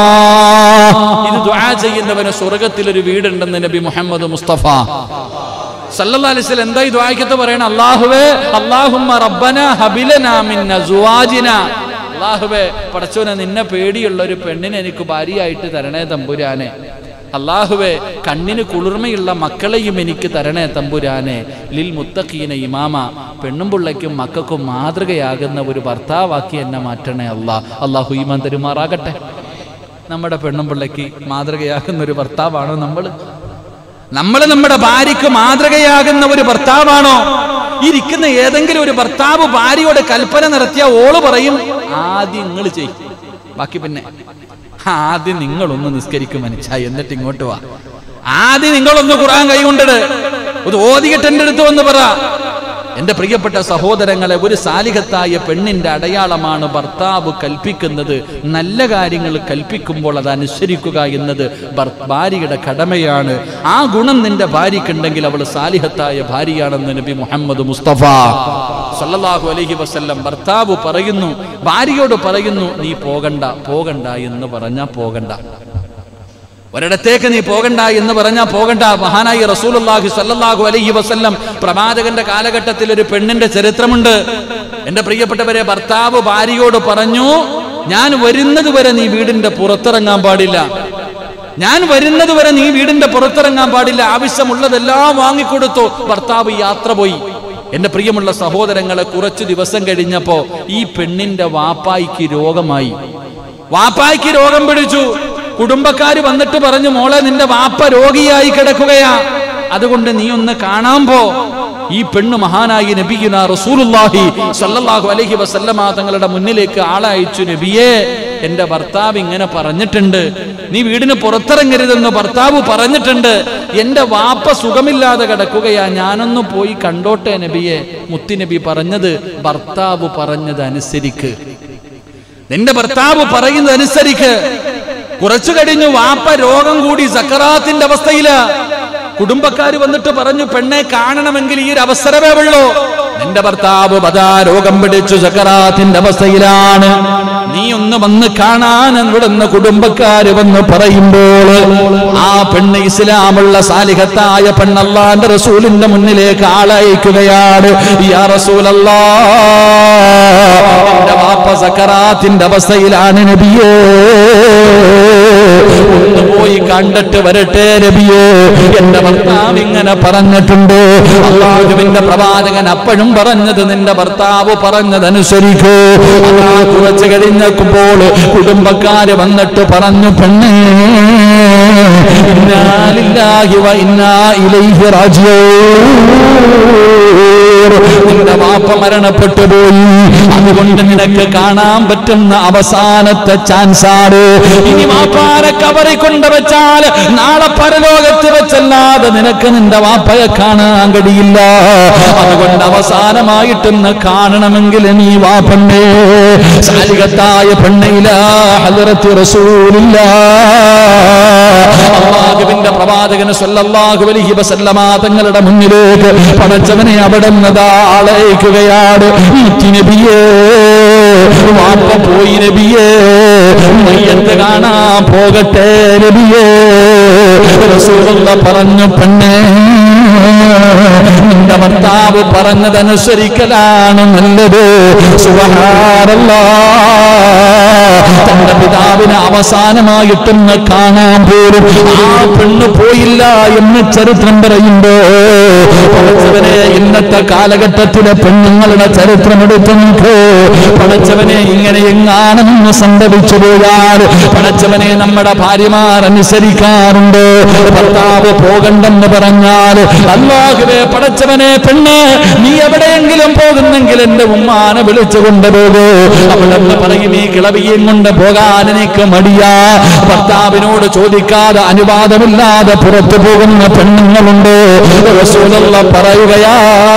ഇത് ദുആ ചെയ്യുന്നവന് സ്വർഗത്തിൽ ഒരു വീടുണ്ടെന്ന് നബി മുഹമ്മദ് മുസ്തഫ സല്ലല്ലാഹു അലൈഹി വസല്ലം എന്താ ഈ ദുആയ്ക്കത്ത് പറയണ അല്ലാഹുവേ അല്ലാഹുമ്മ റബ്ബന ഹബിലനാ മിൻ അസ്വാജിന അല്ലാഹുവേ പടച്ചോനെ നിന്നെ പേടിയുള്ള ഒരു പെണ്ണിനെ എനിക്ക് ഭാര്യയായിട്ട് തരണേ തമ്പുരാനെ അള്ളാഹുവെ കണ്ണിന് കുളിർമയുള്ള മക്കളെയും എനിക്ക് തരണേ തമ്പുരാനെ ലിൽ മുത്തഖീന ഇമാമ പെണ്ണും പിള്ളയ്ക്കും മക്കൾക്കും മാതൃകയാകുന്ന ഒരു ഭർത്താവാക്കി എന്നെ മാറ്റണേ അല്ലാ അള്ളാഹു ഈമാൻ തരുമാറാകട്ടെ നമ്മുടെ പെണ്ണും പിള്ളയ്ക്ക് മാതൃകയാകുന്ന ഒരു ഭർത്താവാണോ നമ്മൾ നമ്മൾ നമ്മുടെ ഭാര്യയ്ക്ക് മാതൃകയാകുന്ന ഒരു ഭർത്താവാണോ ഇരിക്കുന്ന ഏതെങ്കിലും ഒരു ഭർത്താവ് ഭാര്യയോട് കൽപ്പന നടത്തിയ ഓള് പറയും ആദ്യം നിങ്ങൾ ചെയ്യും ബാക്കി പിന്നെ ആദ്യം നിങ്ങളൊന്ന് നിസ്കരിക്കും മനുഷ്യ എന്നിട്ട് ഇങ്ങോട്ട് വാ ആദ്യം നിങ്ങളൊന്ന് ഖുർആൻ കൈകൊണ്ടിട് ഇത് ഓതിയിട്ട് എൻ്റെ അടുത്ത് വന്ന് പറ എന്റെ പ്രിയപ്പെട്ട സഹോദരങ്ങളെ ഒരു സാലിഹത്തായ പെണ്ണിന്റെ അടയാളമാണ് ഭർത്താവ് കൽപ്പിക്കുന്നത് നല്ല കാര്യങ്ങൾ കൽപ്പിക്കുമ്പോൾ അത് അനുസരിക്കുക എന്നത് ഭർ- ഭാര്യയുടെ കടമയാണ് ആ ഗുണം നിന്റെ ഭാര്യക്കുണ്ടെങ്കിൽ അവൾ സാലിഹത്തായ ഭാര്യയാണെന്ന് നബി മുഹമ്മദ് മുസ്തഫ സല്ലല്ലാഹു അലൈഹി വസല്ലം ഭർത്താവ് പറയുന്നു ഭാര്യയോട് പറയുന്നു നീ പോകണ്ട പോകണ്ട എന്ന് പറഞ്ഞാ പോകണ്ട ഒരിടത്തേക്ക് നീ പോകണ്ട എന്ന് പറഞ്ഞാ പോകണ്ട മഹാനായി റസൂലുള്ളാഹി സ്വല്ലല്ലാഹു അലൈഹി വസല്ലം പ്രവാചകന്റെ കാലഘട്ടത്തിൽ ഒരു പെണ്ണിന്റെ ചരിത്രമുണ്ട് എന്റെ പ്രിയപ്പെട്ടവരെ ഭർത്താവ് ഭാര്യയോട് പറഞ്ഞു ഞാൻ വരുന്നത് വരെ നീ വീടിന്റെ പുറത്തിറങ്ങാൻ പാടില്ല ഞാൻ വരുന്നത് വരെ നീ വീടിന്റെ പുറത്തിറങ്ങാൻ പാടില്ല ആവശ്യമുള്ളതെല്ലാം വാങ്ങിക്കൊടുത്തു ഭർത്താവ് യാത്ര പോയി എന്റെ പ്രിയമുള്ള സഹോദരങ്ങളെ കുറച്ചു ദിവസം കഴിഞ്ഞപ്പോ ഈ പെണ്ണിന്റെ വാപ്പായിക്ക് രോഗമായി വാപ്പായ്ക്ക് രോഗം പിടിച്ചു കുടുംബക്കാര് വന്നിട്ട് പറഞ്ഞു മോളെ നിന്റെ വാപ്പ രോഗിയായി കിടക്കുകയാ അതുകൊണ്ട് നീ ഒന്ന് കാണാൻ പോ ഈ പെണ്ണ് മഹാനായി നബിയുന റസൂലുള്ളാഹി സല്ലല്ലാഹു അലൈഹി വസല്ലമ തങ്ങളുടെ മുന്നിലേക്ക് ആളയച്ചു നബിയെ എന്റെ ഭർത്താവ് ഇങ്ങനെ പറഞ്ഞിട്ടുണ്ട് നീ വീടിന് പുറത്തിറങ്ങരുതെന്ന് ഭർത്താവ് പറഞ്ഞിട്ടുണ്ട് എന്റെ വാപ്പ സുഖമില്ലാതെ കിടക്കുകയാ ഞാനൊന്ന് പോയി കണ്ടോട്ടെ നബിയെ മുത്തിനബി പറഞ്ഞത് ഭർത്താവ് പറഞ്ഞത് അനുസരിക്ക് നിന്റെ ഭർത്താവ് പറയുന്നത് അനുസരിക്ക് കുറച്ചു കഴിഞ്ഞു വാപ്പ രോഗം കൂടി സക്കറാത്തിന്റെ അവസ്ഥയില് കുടുംബക്കാര് വന്നിട്ട് പറഞ്ഞു പെണ്ണെ കാണണമെങ്കിൽ ഈ ഒരു അവസരമേ ഉള്ളൂ നിന്റെ ഭർത്താവ് ബദാ രോഗം പിടിച്ചു സക്കറാത്തിന്റെ അവസ്ഥയിലാണ് നീ ഒന്ന് വന്ന് കാണാൻ ഇവിടുന്ന് കുടുംബക്കാര് വന്ന് പറയുമ്പോൾ ആ പെണ്ണ് ഇസ്ലാമുള്ള സാലിഹത്തായ പെണ്ണല്ലാന്റെ റസൂലിന്റെ മുന്നിലേക്ക് ആളയക്കുകയാണ് യാ റസൂലല്ലാ എന്റെ വാപ്പ സക്കറാത്തിന്റെ അവസ്ഥയിലാണ് നബിയേ ഒന്ന് പോയി കണ്ടിട്ട് വരട്ടെ നബിയേ എന്റെ ഭർത്താവ് ഇങ്ങനെ പറഞ്ഞിട്ടുണ്ട് അള്ളാഹുവിന്റെ പ്രവാചകൻ അപ്പോഴും പറഞ്ഞത് നിന്റെ ഭർത്താവ് പറഞ്ഞതനുസരിക്കൂ അതാ കുറച്ച് കഴിഞ്ഞപ്പോൾ കുടുംബക്കാര് വന്നിട്ട് പറഞ്ഞു പെണ്ണേ ഇന്നാലില്ലാഹി വ ഇന്നാ ഇലൈഹി റാജിഊൻ നിന്റെ വാപ്പ മരണപ്പെട്ടു പോയി അതുകൊണ്ട് നിനക്ക് കാണാൻ പറ്റുന്ന അവസാനത്തെ ചാൻസ് ആണ് ഇനി വാപ്പാരെ കവറി കൊണ്ടുവച്ചാൽ നാളെ പരലോകത്ത് വെച്ചല്ലാതെ നിനക്ക് നിന്റെ വാപ്പയെ കാണാൻ കഴിയില്ല അതുകൊണ്ട് അവസാനമായിട്ടൊന്ന് കാണണമെങ്കിൽ നീ വാപ്പണ്ടേ സാലികത്തായ പെണ്ണയില ഹലറത്ത് റസൂലില്ല അള്ളാഹുവിന്റെ പ്രവാചകന് സല്ലല്ലാഹു അലൈഹി വസല്ലമ തങ്ങളുടെ മുന്നിലേക്ക് പടച്ചവനെ അവിടെ നിന്നതാ ആളയക്കുകയാണ് ഈ നബിയേ വാപ്പ പോയി നബിയേ മയ്യത്ത് കാണാൻ പോകട്ടെ നബിയേ റസൂലുള്ള പറഞ്ഞു പെണ്ണേ നിന്റെ ഭർത്താവ് പറഞ്ഞതനുസരിക്കലാണ് നല്ലത് സുബഹാനല്ലാ തന്റെ പിതാവിനെ അവസാനമായിട്ടൊന്ന് കാണാൻ പോലും ആ പെണ്ണ് പോയില്ല എന്ന് ചരിത്രം പറയുമ്പോ പടച്ചവനെ ഇന്നത്തെ കാലഘട്ടത്തിലെ പെണ്ണുങ്ങളുടെ ചരിത്രം എടുത്തു നോക്ക് പടച്ചവനെ ഇങ്ങനെ എങ്ങാണെന്ന് സംഭവിച്ചു പോയാൽ പടച്ചവനെ നമ്മുടെ ഭാര്യമാർ അനുസരിക്കാറുണ്ട് ഭർത്താവ് പോകണ്ടെന്ന് പറഞ്ഞാൽ അല്ലാഹുവേ പടച്ചവനെ പെണ്ണ് നീ എവിടെയെങ്കിലും പോകുന്ന പറ്റുമെങ്കിൽ എന്റെ ഉമ്മാനെ വിളിച്ചു കൊണ്ടുപോകൂ അവളെന്ന് പറയും ഈ കിളവിയും കൊണ്ട് പോകാൻ എനിക്ക് മടിയാ ഭർത്താവിനോട് ചോദിക്കാതെ അനുവാദമില്ലാതെ പുറത്തു പോകുന്ന പെണ്ണുങ്ങളുണ്ട് റസൂലുള്ള പറയുകയാ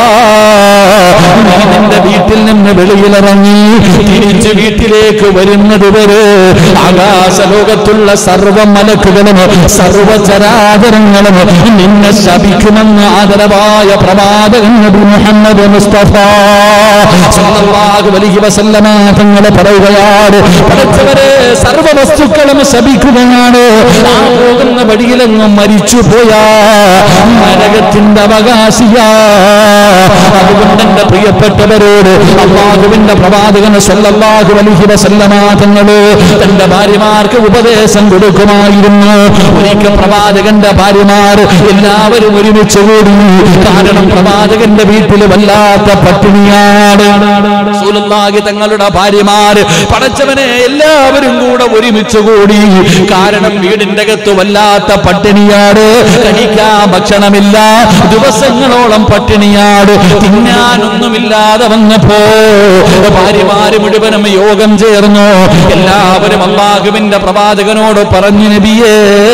നീ നിന്റെ വീട്ടിൽ നിന്ന് വെളിയിലിറങ്ങി തിരിച്ച് വീട്ടിലേക്ക് വരുന്നത് വരെ ആകാശലോകത്തുള്ള സർവ മലക്കുകളും സർവചരാചരങ്ങളും നിന്നെ ശപിക്കുമെന്ന് ആദരവായ പ്രവാചകൻ നബി മുഹമ്മദ് മുസ്തഫ സല്ലല്ലാഹു അലൈഹി വസല്ലമ തങ്ങൾ പറയുകയാണ് പഠിച്ചവരെ സർവ വസ്തുക്കളും ശപിക്കുകയാണ് ആ പോകുന്ന വഴിയിലെങ്ങും മരിച്ചു പോയാ നരകത്തിന്റെ അവകാശിയാ അതുകൊണ്ട് എന്റെ പ്രിയപ്പെട്ടവരോട് അള്ളാഹുവിന്റെ പ്രവാചകൻ സല്ലല്ലാഹു അലൈഹി വസല്ലമ തങ്ങള് തന്റെ ഭാര്യമാർക്ക് ഉപദേശം കൊടുക്കുമായിരുന്നു ഒരിക്കൽ പ്രവാചകന്റെ ഭാര്യമാർ എല്ലാവരും ഒരുമിച്ച് കൂടി കാരണം പ്രവാചകന്റെ വീട്ടിൽ വല്ലാത്ത പട്ടിണിയാണ് റസൂലുള്ളാഹി തങ്ങളുടെ ഭാര്യമാര് പടച്ചവനെ എല്ലാവരും കൂടെ ഒരുമിച്ച് കൂടി കാരണം വീടിന്റെ അകത്ത് വല്ലാത്ത പട്ടിണിയാണ് കഴിക്കാൻ ഭക്ഷണമില്ല ദിവസങ്ങളോളം പട്ടിണിയാണ് തിന്നാനൊന്നുമില്ലാതെ വന്നപ്പോ ഭാര്യമാര് മുഴുവനും യോഗം ചേർന്നു എല്ലാവരും അള്ളാഹുവിന്റെ പ്രവാചകനോട് പറഞ്ഞു നബിയേ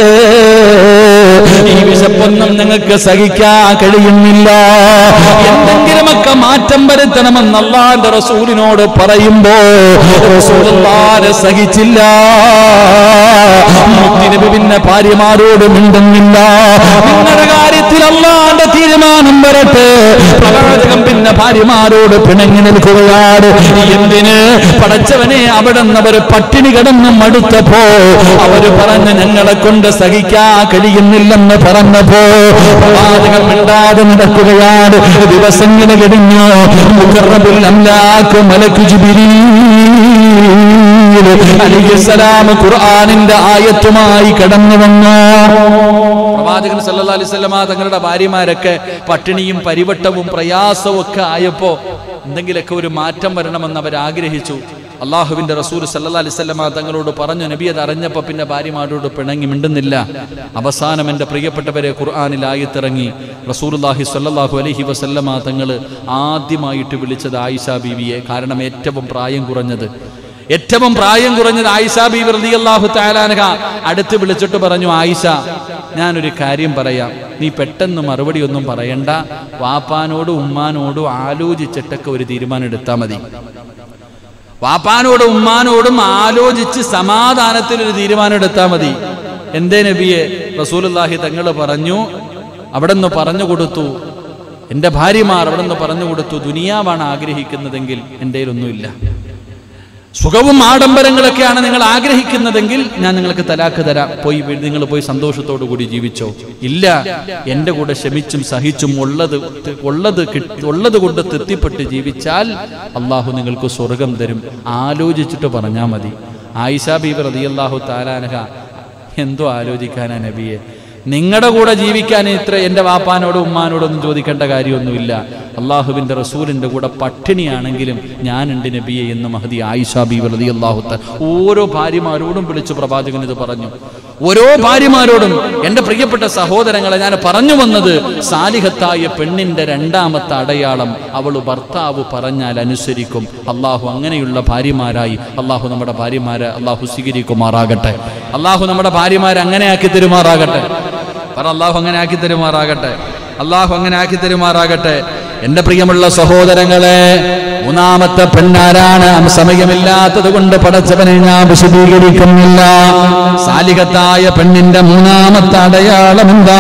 ഈ വിശപ്പൊന്നും നിങ്ങൾക്ക് സഹിക്കാൻ കഴിയുന്നില്ല എന്തെങ്കിലുമൊക്കെ മാറ്റം വരുത്തണമെന്ന് അള്ളാന്റെ റസൂലിനോട് പറയുമ്പോ റസൂലുള്ളാനെ സഹിച്ചില്ല മുത്തിനബി പിന്നെ ഭാര്യമാരോട് മിണ്ടുന്നില്ല നിങ്ങളുടെ കാര്യത്തിൽ അള്ളാന്റെ തീരുമാനം വരട്ടെ പ്രവാചകം പിന്നെ ഭാര്യമാരോട് പിണങ്ങി നിൽക്കുകയാണ് എന്തിന് പടച്ചവനെ അവിടെ നിന്ന് അവർ പട്ടിണി കിടന്ന് മടുത്തപ്പോ അവര് പറഞ്ഞ് ഞങ്ങളെ കൊണ്ട് സഹിക്കാൻ കഴിയുന്നില്ലെന്ന് പറഞ്ഞപ്പോ പ്രവാചകൻ മിണ്ടാതെ നടക്കുകയാണ് ദിവസങ്ങൾ കഴിഞ്ഞു മുഖറബുൽ അംലാക്ക് മലക്കു ജിബിരീൽ അലിസ്സലാം ഖുർആനിന്റെ ആയത്തുമായി കടന്നു വന്നു പ്രവാചകൻ സല്ലല്ലാഹു അലൈഹി വസല്ലമ തങ്ങളുടെ ഭാര്യമാരൊക്കെ പട്ടിണിയും പരിവട്ടവും പ്രയാസവും ഒക്കെ ആയപ്പോ എന്തെങ്കിലുമൊക്കെ ഒരു മാറ്റം വരണമെന്ന് അവർ ആഗ്രഹിച്ചു അള്ളാഹുവിന്റെ റസൂൽ സല്ലല്ലാഹു അലൈഹി വസല്ലമ തങ്ങളോട് പറഞ്ഞു നബി അത് അറിഞ്ഞപ്പോ പിന്നെ ഭാര്യമാരോട് പിണങ്ങി മിണ്ടുന്നില്ല അവസാനം എൻ്റെ പ്രിയപ്പെട്ടവരെ ഖുർആനിൽ ആയത്തിറങ്ങി റസൂലുള്ളാഹി സ്വല്ലല്ലാഹു അലൈഹി വസല്ലമ തങ്ങൾ ആദ്യമായിട്ട് വിളിച്ചത് ആയിഷ ബീവിയെ കാരണം ഏറ്റവും പ്രായം കുറഞ്ഞത് ഏറ്റവും പ്രായം കുറഞ്ഞത് ആയിഷ ബീവി റളിയല്ലാഹു തആലാനഹ അടുത്ത് വിളിച്ചിട്ട് പറഞ്ഞു ആയിഷ ഞാനൊരു കാര്യം പറയാം നീ പെട്ടെന്ന് മറുപടി ഒന്നും പറയണ്ട വാപ്പാനോടും ഉമ്മാനോടും ആലോചിച്ചിട്ടൊക്കെ ഒരു തീരുമാനം എടുത്താൽ മതി വാപ്പാനോടും ഉമ്മാനോടും ആലോചിച്ച് സമാധാനത്തിൽ ഒരു തീരുമാനം എടുത്താൽ മതി എന്തേ നബിയെ റസൂലുള്ളാഹി തങ്ങൾ പറഞ്ഞു അവിടെ നിന്ന് പറഞ്ഞു കൊടുത്തു എൻ്റെ ഭാര്യമാർ അവിടെ നിന്ന് പറഞ്ഞു കൊടുത്തു ദുനിയാവാണ് ആഗ്രഹിക്കുന്നതെങ്കിൽ എൻ്റെ ഒന്നുമില്ല സുഖവും ആഡംബരങ്ങളൊക്കെയാണ് നിങ്ങൾ ആഗ്രഹിക്കുന്നതെങ്കിൽ ഞാൻ നിങ്ങൾക്ക് തലാക്ക് തരാം പോയി വീ- നിങ്ങൾ പോയി സന്തോഷത്തോടു കൂടി ജീവിച്ചോ ഇല്ല എൻ്റെ കൂടെ ക്ഷമിച്ചും സഹിച്ചും ഉള്ളത് ത- ഉള്ളത് കിട്ടി- ഉള്ളത് കൊണ്ട് തൃപ്തിപ്പെട്ട് ജീവിച്ചാൽ അള്ളാഹു നിങ്ങൾക്ക് സ്വർഗം തരും ആലോചിച്ചിട്ട് പറഞ്ഞാൽ മതി ആയിഷ ബീബ് റളിയല്ലാഹു താലാനഹ എന്തോ ആലോചിക്കാനാ നബിയെ നിങ്ങളുടെ കൂടെ ജീവിക്കാൻ ഇത്ര എൻ്റെ വാപ്പാനോടും ഉമ്മാനോടൊന്നും ചോദിക്കേണ്ട കാര്യമൊന്നുമില്ല അള്ളാഹുവിൻ്റെ റസൂലിൻ്റെ കൂടെ പട്ടിണിയാണെങ്കിലും ഞാനുണ്ട് നബിയെ എന്ന് മഹദി ആയിഷ ബി വെറുതെ അള്ളാഹുത്ത ഓരോ ഭാര്യമാരോടും വിളിച്ചു പ്രവാചകൻ ഇത് പറഞ്ഞു ഓരോ ഭാര്യമാരോടും എൻ്റെ പ്രിയപ്പെട്ട സഹോദരങ്ങളെ ഞാൻ പറഞ്ഞു വന്നത് സാലിഹത്തായ പെണ്ണിൻ്റെ രണ്ടാമത്തെ അടയാളം അവൾ ഭർത്താവ് പറഞ്ഞാൽ അനുസരിക്കും അള്ളാഹു അങ്ങനെയുള്ള ഭാര്യമാരായി അള്ളാഹു നമ്മുടെ ഭാര്യമാരെ അള്ളാഹു സ്വീകരിക്കുമാറാകട്ടെ അള്ളാഹു നമ്മുടെ ഭാര്യമാരെ അങ്ങനെ ആക്കി തരുമാറാകട്ടെ പറ അള്ളാഹു അങ്ങനെ ആക്കി തരുമാറാകട്ടെ അള്ളാഹു അങ്ങനെ ആക്കി തരുമാറാകട്ടെ എന്റെ പ്രിയമുള്ള സഹോദരങ്ങളെ മൂന്നാമത്തെ പെണ്ണാരാണ് സമയമില്ലാത്തത് കൊണ്ട് പടച്ചവനെ ഞാൻ വിശദീകരിക്കുന്നില്ല സാലികത്തായ പെണ്ണിന്റെ മൂന്നാമത്തെ അടയാളം എന്താ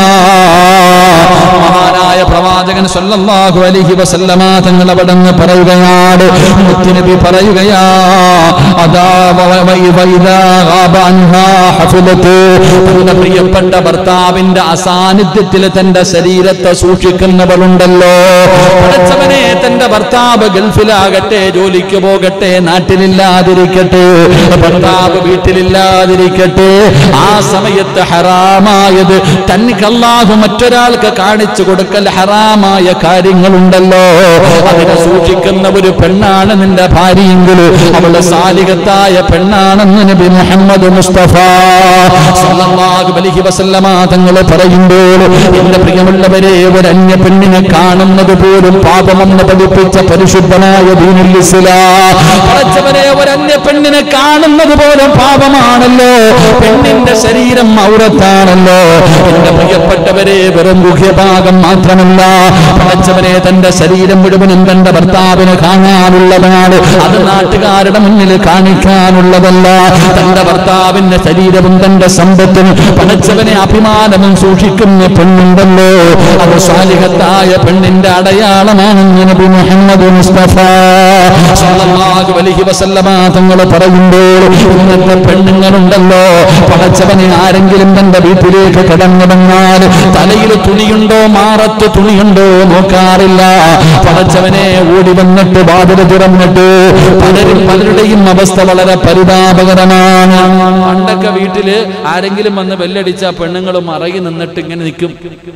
മഹാനായ പ്രവാചകൻ സല്ലല്ലാഹു അലൈഹി വസല്ലമ തങ്ങൾ അവിടുന്ന് പറയുകയാണ് മുത്തുനബി പറയുകയാ അതാ വ- വ- വൈദാ ഗാബ അൻഹാ ഹഫിലത്ത് തന്റെ പ്രിയപ്പെട്ട ഭർത്താവിന്റെ അസാന്നിധ്യത്തിൽ തന്റെ ശരീരത്തെ സൂക്ഷിക്കുന്നവരുണ്ടല്ലോ പഠിച്ചവനെ തന്റെ ഭർത്താവ് ഗൾഫിലാ നാട്ടിലാകട്ടെ ജോലിക്ക് പോകട്ടെ നാട്ടിലില്ലാതിരിക്കട്ടെ ഭർത്താവ് വീട്ടിലില്ലാതിരിക്കട്ടെ ആ സമയത്ത് ഹറാമായത് തനിക്ക് അല്ലാഹു മറ്റൊരാൾക്ക് കാണിച്ചു കൊടുക്കൽ ഹറാമായ കാര്യങ്ങളുണ്ടല്ലോ അതിനെ സൂക്ഷിക്കുന്ന ഒരു പെണ്ണാണ് നിന്റെ ഭാര്യയെങ്കിൽ അവള് സാലികത്തായ പെണ്ണാണെന്ന് നബി മുഹമ്മദ് മുസ്തഫ സല്ലല്ലാഹു അലൈഹി വസല്ലമ തങ്ങൾ പറയുമ്പോൾ എന്റെ പ്രിയമുള്ളവരെ ഒരു അന്യ പെണ്ണിനെ കാണുന്നത് പോലും പാപമെന്ന് പഠിപ്പിച്ച പരിശുദ്ധനായ ദീനുൽ ഇസ്ലാം പടച്ചവനെ ഒരു അന്യ പെണ്ണിനെ കാണുന്നത് പോലും പാപമാണല്ലോ പെണ്ണിന്റെ ശരീരം ഔറത്താണല്ലോ എന്റെ പ്രിയപ്പെട്ടവരെ വെറും ഗുഹ്യഭാഗം മാത്രമല്ല പടച്ചവനെ തന്റെ ശരീരം മുഴുവനും തന്റെ ഭർത്താവിന് കാണാനുള്ളതാണ് അത് നാട്ടുകാരുടെ മുന്നിൽ കാണിക്കാനുള്ളതല്ല തന്റെ ഭർത്താവിന്റെ ശരീരവും തന്റെ സമ്പത്തും പടച്ചവനെ അഭിമാനവും സൂക്ഷിക്കുന്ന പെണ്ണുണ്ടല്ലോ അത് സ്വാലിഹത്തായ പെണ്ണിന്റെ അടയാളമാണെന്ന് നബി മുഹമ്മദ് മുസ്തഫ സല്ലല്ലാഹു അലൈഹി വസല്ലമ തങ്ങൾ പറയുമ്പോൾ ഇന്നത്തെ പെണ്ണുങ്ങളുണ്ടല്ലോ പടച്ചവനെ ആരെങ്കിലും തന്റെ വീട്ടിലേക്ക് കടന്നു വന്നാൽ തലയിൽ തുണിയുണ്ടോ മാറത്ത് തുണിയുണ്ടോ നോക്കാറില്ല പടച്ചവനെ ഓടി വന്നിട്ട് വാതിൽ തുറന്നിട്ട് പലരും പലരുടെയും അവസ്ഥ വളരെ പരിതാപകരമാണ് പണ്ടൊക്കെ വീട്ടില് ആരെങ്കിലും വന്ന് ബെല്ലടിച്ച പെണ്ണുങ്ങൾ മറകി നിന്നിട്ട് ഇങ്ങനെ നിൽക്കും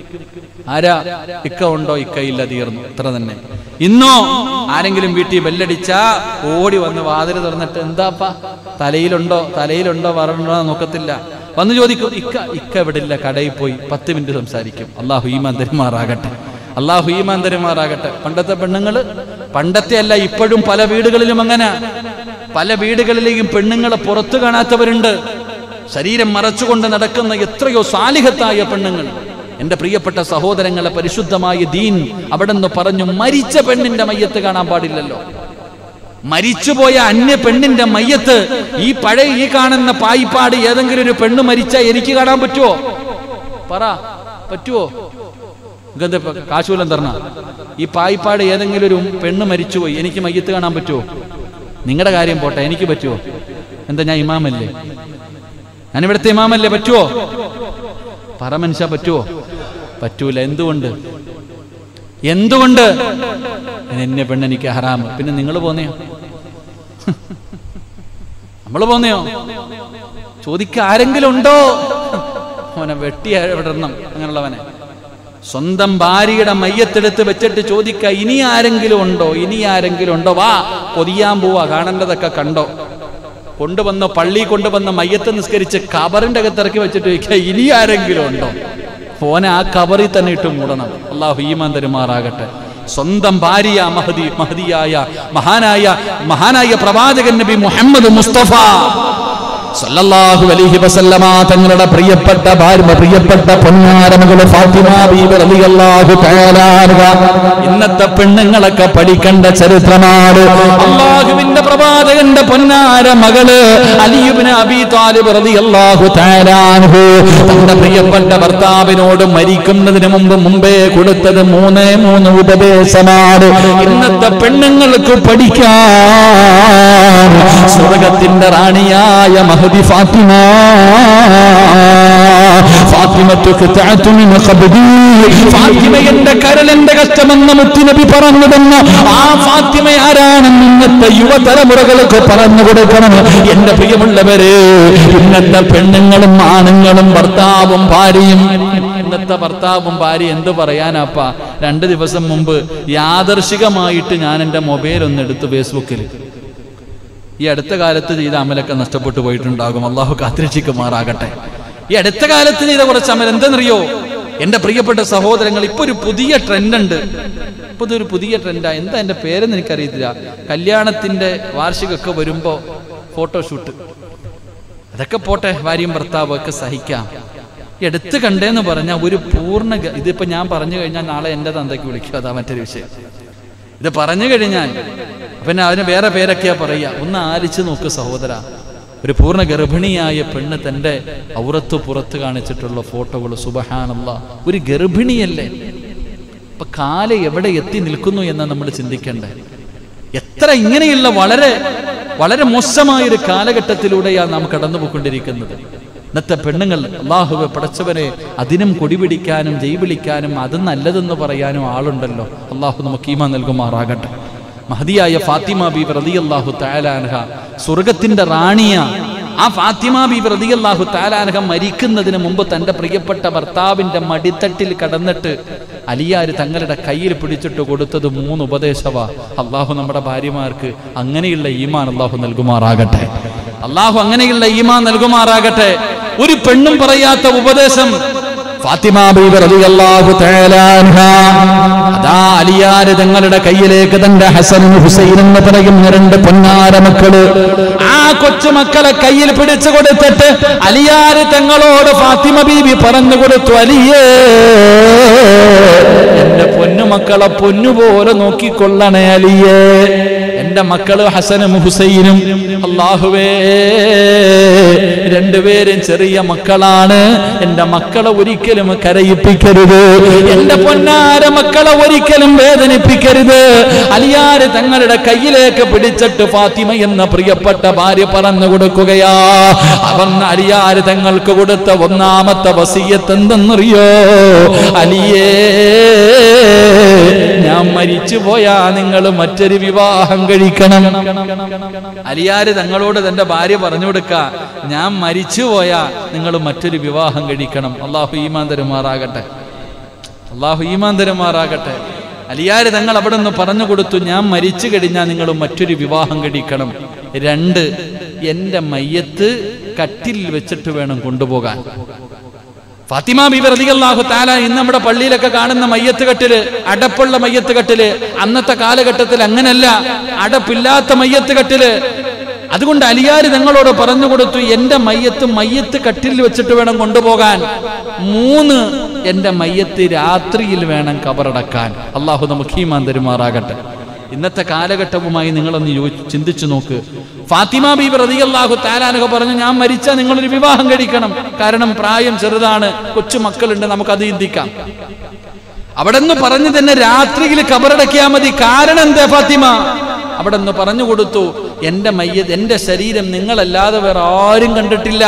ആരാ ഇക്ക ഉണ്ടോ ഇക്ക ഇല്ല തീർന്നു ഇത്ര തന്നെ ഇന്നോ ആരെങ്കിലും വീട്ടിൽ ബെല്ലടിച്ച ഓടി വന്ന് വാതിൽ തുറന്നിട്ട് എന്താപ്പാ തലയിലുണ്ടോ തലയിലുണ്ടോ വരണോ നോക്കത്തില്ല വന്ന് ചോദിക്കും ഇക്ക ഇക്ക എവിടില്ല കടയിൽ പോയി പത്ത് മിനിറ്റ് സംസാരിക്കും അള്ളാഹു ഈമാൻ തരുമാറാകട്ടെ അള്ളാഹു ഈമാൻ തരുമാറാകട്ടെ പണ്ടത്തെ പെണ്ണുങ്ങള് പണ്ടത്തെ അല്ല ഇപ്പോഴും പല വീടുകളിലും അങ്ങനെ പല വീടുകളിലെയും പെണ്ണുങ്ങളെ പുറത്തു കാണാത്തവരുണ്ട് ശരീരം മറച്ചുകൊണ്ട് നടക്കുന്ന എത്രയോ സാലിഹത്തായ പെണ്ണുങ്ങൾ എന്റെ പ്രിയപ്പെട്ട സഹോദരങ്ങളെ പരിശുദ്ധമായ ദീൻ അവിടെ നിന്ന് പറഞ്ഞു മരിച്ച പെണ്ണിന്റെ മയ്യത്ത് കാണാൻ പാടില്ലല്ലോ മരിച്ചുപോയ അന്യ പെണ്ണിന്റെ മയ്യത്ത് ഈ പഴയ ഈ കാണുന്ന പായിപ്പാട് ഏതെങ്കിലും ഒരു പെണ്ണ് മരിച്ചാൽ എനിക്ക് കാണാൻ പറ്റുമോ പറ പറ്റുമോ ഗന്ധ കാശൂലം തരണ ഈ പായിപ്പാട് ഏതെങ്കിലും ഒരു പെണ്ണ് മരിച്ചുപോയി എനിക്ക് മയ്യത്ത് കാണാൻ പറ്റുമോ നിങ്ങളുടെ കാര്യം പോട്ടെ എനിക്ക് പറ്റുമോ എന്താ ഞാൻ ഇമാമല്ലേ ഞാൻ ഇവിടുത്തെ ഇമാമല്ലേ പറ്റുമോ പറ മനുഷ്യ പറ്റുമോ പറ്റൂല എന്തുകൊണ്ട് എന്തുകൊണ്ട് എന്നെ പെണ്ണെനിക്ക് ഹറാമ് പിന്നെ നിങ്ങൾ പോന്നെയോ നമ്മൾ പോന്നെയോ ചോദിക്ക ആരെങ്കിലും ഉണ്ടോ അവനെ വെട്ടി വിടണം അങ്ങനെയുള്ളവനെ സ്വന്തം ഭാര്യയുടെ മയ്യത്തെടുത്ത് വെച്ചിട്ട് ചോദിക്ക ഇനി ആരെങ്കിലും ഉണ്ടോ ഇനി ആരെങ്കിലും ഉണ്ടോ വാ പൊതിയാൻ പോവാ കാണേണ്ടതൊക്കെ കണ്ടോ കൊണ്ടുവന്ന പള്ളി കൊണ്ടുവന്ന മയ്യത്ത് നിസ്കരിച്ച് കബറിന്റെ അകത്തിറക്കി വെച്ചിട്ട് ചോദിക്കുക ഇനി ആരെങ്കിലും ഉണ്ടോ ഫോനെ ആ കബറിൽ തന്നെ ഇട്ട് മൂടണം അള്ളാഹു ഈമാൻ തരുമാറാകട്ടെ സ്വന്തം ഭാര്യ മഹദി മഹദിയായ മഹാനായ മഹാനായ പ്രവാചകൻ നബി മുഹമ്മദ് മുസ്തഫ സല്ലല്ലാഹു അലൈഹി വസല്ലമ തങ്ങളുടെ പ്രിയപ്പെട്ട ഭാര്യ പ്രിയപ്പെട്ട പൊന്നാരമകള് ഫാത്തിമ ബീബി റളിയല്ലാഹു തആല അൻഹ ഇന്നത്തെ പെണ്ണുങ്ങളൊക്കെ പഠിക്കേണ്ട ചരിത്രമാണ് അള്ളാഹുവിന്റെ പ്രവാചകന്റെ പൊന്നാര മകള് അലിയുബ്നു അബീ താലിബ് റളിയല്ലാഹു തആല അൻഹു തന്റെ പ്രിയപ്പെട്ട ഭർത്താവിനോട് മരിക്കുന്നതിന് മുമ്പ് മുമ്പേ കൊടുത്തത് മൂന്നേ മൂന്ന് ഉപദേശമാണ് ഇന്നത്തെ പെണ്ണുങ്ങൾക്ക് പഠിക്കാൻ സ്വർഗത്തിന്റെ റാണിയായ മഹദി ഫാത്തിമ ഫാത്തിമത്തു ഖിത്അത്തു മിൻ ഖബ്ദി ഫാത്തിമ എന്റെ കരലെന്റെ കഷ്ടമെന്ന് മുത്തുനബി പറഞ്ഞതെന്ന് ആ ഫാത്തിമ ആരാണെന്ന് ഇന്നത്തെ യുവതലമുറകൾക്ക് പറഞ്ഞു കൊടുക്കണം എന്റെ പ്രിയമുള്ളവരെ ഇന്നത്തെ പെണ്ണുങ്ങളും ആണുങ്ങളും ഭർത്താവും ഭാര്യയും ഇന്നത്തെ ഭർത്താവും ഭാര്യ എന്ത് പറയാനാപ്പാ രണ്ട് ദിവസം മുമ്പ് യാദർശികമായിട്ട് ഞാൻ എൻ്റെ മൊബൈൽ ഒന്ന് എടുത്തു ഫേസ്ബുക്കിൽ ഈ അടുത്ത കാലത്ത് ചെയ്ത അമലൊക്കെ നഷ്ടപ്പെട്ടു പോയിട്ടുണ്ടാകും അള്ളാഹു കാത്തിരക്ഷിക്കുമാറാകട്ടെ ഈ അടുത്ത കാലത്ത് ചെയ്ത കുറച്ച് അമൽ എന്തെന്നറിയോ എന്റെ പ്രിയപ്പെട്ട സഹോദരങ്ങൾ ഇപ്പൊ ഒരു പുതിയ ട്രെൻഡ് ഉണ്ട് ഇപ്പൊ ഇതൊരു പുതിയ ട്രെൻഡാ എന്താ എന്റെ പേരെന്ന് എനിക്കറിയത്തില്ല കല്യാണത്തിന്റെ വാർഷികമൊക്കെ വരുമ്പോ ഫോട്ടോഷൂട്ട് അതൊക്കെ പോട്ടെ ഭാര്യയും ഭർത്താവും ഒക്കെ സഹിക്കാം ഈ അടുത്ത് കണ്ടേന്ന് പറഞ്ഞാൽ ഒരു പൂർണ്ണ ഗ- ഇതിപ്പോ ഞാൻ പറഞ്ഞു കഴിഞ്ഞാൽ നാളെ എന്റെ തന്തയ്ക്ക് വിളിക്കും അതാ മറ്റൊരു വിഷയം ഇത് പറഞ്ഞു കഴിഞ്ഞാൽ പിന്നെ അതിന് വേറെ പേരൊക്കെയാ പറയുക ഒന്ന് ആലിച്ചു നോക്ക് സഹോദര ഒരു പൂർണ്ണ ഗർഭിണിയായ പെണ്ണ് തന്റെ ഔറത്ത് പുറത്ത് കാണിച്ചിട്ടുള്ള ഫോട്ടോകൾ സുബഹാനല്ല ഒരു ഗർഭിണിയല്ലേ അപ്പൊ കാല എവിടെ എത്തി നിൽക്കുന്നു എന്ന് നമ്മൾ ചിന്തിക്കണ്ടേ എത്ര ഇങ്ങനെയുള്ള വളരെ വളരെ മോശമായ ഒരു കാലഘട്ടത്തിലൂടെയാണ് നാം കടന്നുപോയിക്കൊണ്ടിരിക്കുന്നത് ഇന്നത്തെ പെണ്ണുങ്ങൾ അള്ളാഹുവെ പടച്ചവനെ അതിനും കൊടിപിടിക്കാനും ജയ് വിളിക്കാനും അത് നല്ലതെന്ന് പറയാനും ആളുണ്ടല്ലോ അള്ളാഹു നമുക്ക് ഈമ നൽകുമാറാകട്ടെ മഹദിയായ ഫാത്തിമ ബി റളിയല്ലാഹു തആല അൻഹ സ്വർഗത്തിന്റെ റാണിയ ആ ഫാത്തിമ ബി റളിയല്ലാഹു തആല അൻഹ മരിക്കുന്നതിന് മുമ്പ് തന്റെ പ്രിയപ്പെട്ട ഭർത്താവിന്റെ മടിത്തട്ടിൽ കടന്നിട്ട് അലിയാര് തങ്ങളുടെ കയ്യിൽ പിടിച്ചിട്ട് കൊടുത്തത് മൂന്ന് ഉപദേശവാ അള്ളാഹു നമ്മുടെ ഭാര്യമാർക്ക് അങ്ങനെയുള്ള ഈമാൻ അള്ളാഹു നൽകുമാറാകട്ടെ അള്ളാഹു അങ്ങനെയുള്ള ഈമാൻ നൽകുമാറാകട്ടെ ഒരു പെണ്ണും പറയാത്ത ഉപദേശം ഫാത്തിമ ബീബി റളിയല്ലാഹു തആല അൻഹ അതാ അലിയാര് തങ്ങളുടെ കയ്യിലേക്ക് തന്റെ ഹസനും ഹുസൈൻ എന്ന് പറയുന്ന രണ്ട് പൊന്നാര മക്കള് ആ കൊച്ചുമക്കളെ കയ്യിൽ പിടിച്ചു കൊടുത്തിട്ട് അലിയാര് തങ്ങളോട് ഫാത്തിമ ബീബി പറഞ്ഞു കൊടുത്തു അലിയേ എന്റെ പൊന്നുമക്കളെ പൊന്നുപോലെ നോക്കിക്കൊള്ളണേ അലിയേ എന്റെ മക്കള് ഹസനും ഹുസൈനും അള്ളാഹുവേ രണ്ടുപേരും ചെറിയ മക്കളാണ് എന്റെ മക്കളെ ഒരിക്കലും കരയിപ്പിക്കരുത് എന്റെ പൊന്നാര മക്കളെ ഒരിക്കലും വേദനിപ്പിക്കരുത് അലിയാര് തങ്ങളുടെ കയ്യിലേക്ക് പിടിച്ചിട്ട് ഫാത്തിമ എന്ന പ്രിയപ്പെട്ട ഭാര്യ പറഞ്ഞു കൊടുക്കുകയാ അവൻ അലിയാര് തങ്ങൾക്ക് കൊടുത്ത ഒന്നാമത്തെ വസീയത്ത് എന്തെന്നറിയോ അലിയേ ഞാൻ മരിച്ചു പോയാ നിങ്ങൾ മറ്റൊരു വിവാഹം കഴിക്കണം അലിയാര് തങ്ങളോട് തന്റെ ഭാര്യ പറഞ്ഞു കൊടുക്ക ഞാൻ മരിച്ചു പോയാ നിങ്ങൾ മറ്റൊരു വിവാഹം കഴിക്കണം അള്ളാഹു ഈമാൻ തരുമാറാകട്ടെ അള്ളാഹു ഈമാൻ തരുമാറാകട്ടെ അലിയാര് തങ്ങൾ അവിടെ നിന്ന് പറഞ്ഞു കൊടുത്തു ഞാൻ മരിച്ചു കഴിഞ്ഞാൽ നിങ്ങൾ മറ്റൊരു വിവാഹം കഴിക്കണം രണ്ട് എന്റെ മയ്യത്ത് കട്ടിൽ വെച്ചിട്ട് വേണം കൊണ്ടുപോകാൻ ഫാത്തിമ ബീബി റളിയല്ലാഹു താല ഇന്ന് നമ്മുടെ പള്ളിയിലൊക്കെ കാണുന്ന മയ്യത്ത് കെട്ടില് അടപ്പുള്ള മയ്യത്ത് കെട്ടില് അന്നത്തെ കാലഘട്ടത്തിൽ അങ്ങനല്ല അടപ്പില്ലാത്ത മയ്യത്ത് കെട്ടില് അതുകൊണ്ട് അലിയാര് ഞങ്ങളോട് പറഞ്ഞു കൊടുത്തു എന്റെ മയ്യത്ത് മയ്യത്ത് കട്ടിൽ വെച്ചിട്ട് വേണം കൊണ്ടുപോകാൻ മൂന്ന് എന്റെ മയ്യത്ത് രാത്രിയിൽ വേണം കബറടക്കാൻ അള്ളാഹു നമുക്ക് ഈമാൻ തരുമാറാകട്ടെ ഇന്നത്തെ കാലഘട്ടവുമായി നിങ്ങളൊന്ന് യോജി ചിന്തിച്ചു നോക്ക് ഫാത്തിമ ബീബി റളിയല്ലാഹു താലാനൊക്കെ പറഞ്ഞു ഞാൻ മരിച്ചാൽ നിങ്ങളൊരു വിവാഹം കഴിക്കണം കാരണം പ്രായം ചെറുതാണ് കൊച്ചു മക്കളുണ്ട് നമുക്കത് ചിന്തിക്കാം അവിടെ നിന്ന് പറഞ്ഞു തന്നെ രാത്രിയിൽ കബറടക്കിയാ മതി കാരണം എന്താ ഫാത്തിമ അവിടെ നിന്ന് പറഞ്ഞു കൊടുത്തു എന്റെ മയ്യ എന്റെ ശരീരം നിങ്ങളല്ലാതെ വേറെ ആരും കണ്ടിട്ടില്ല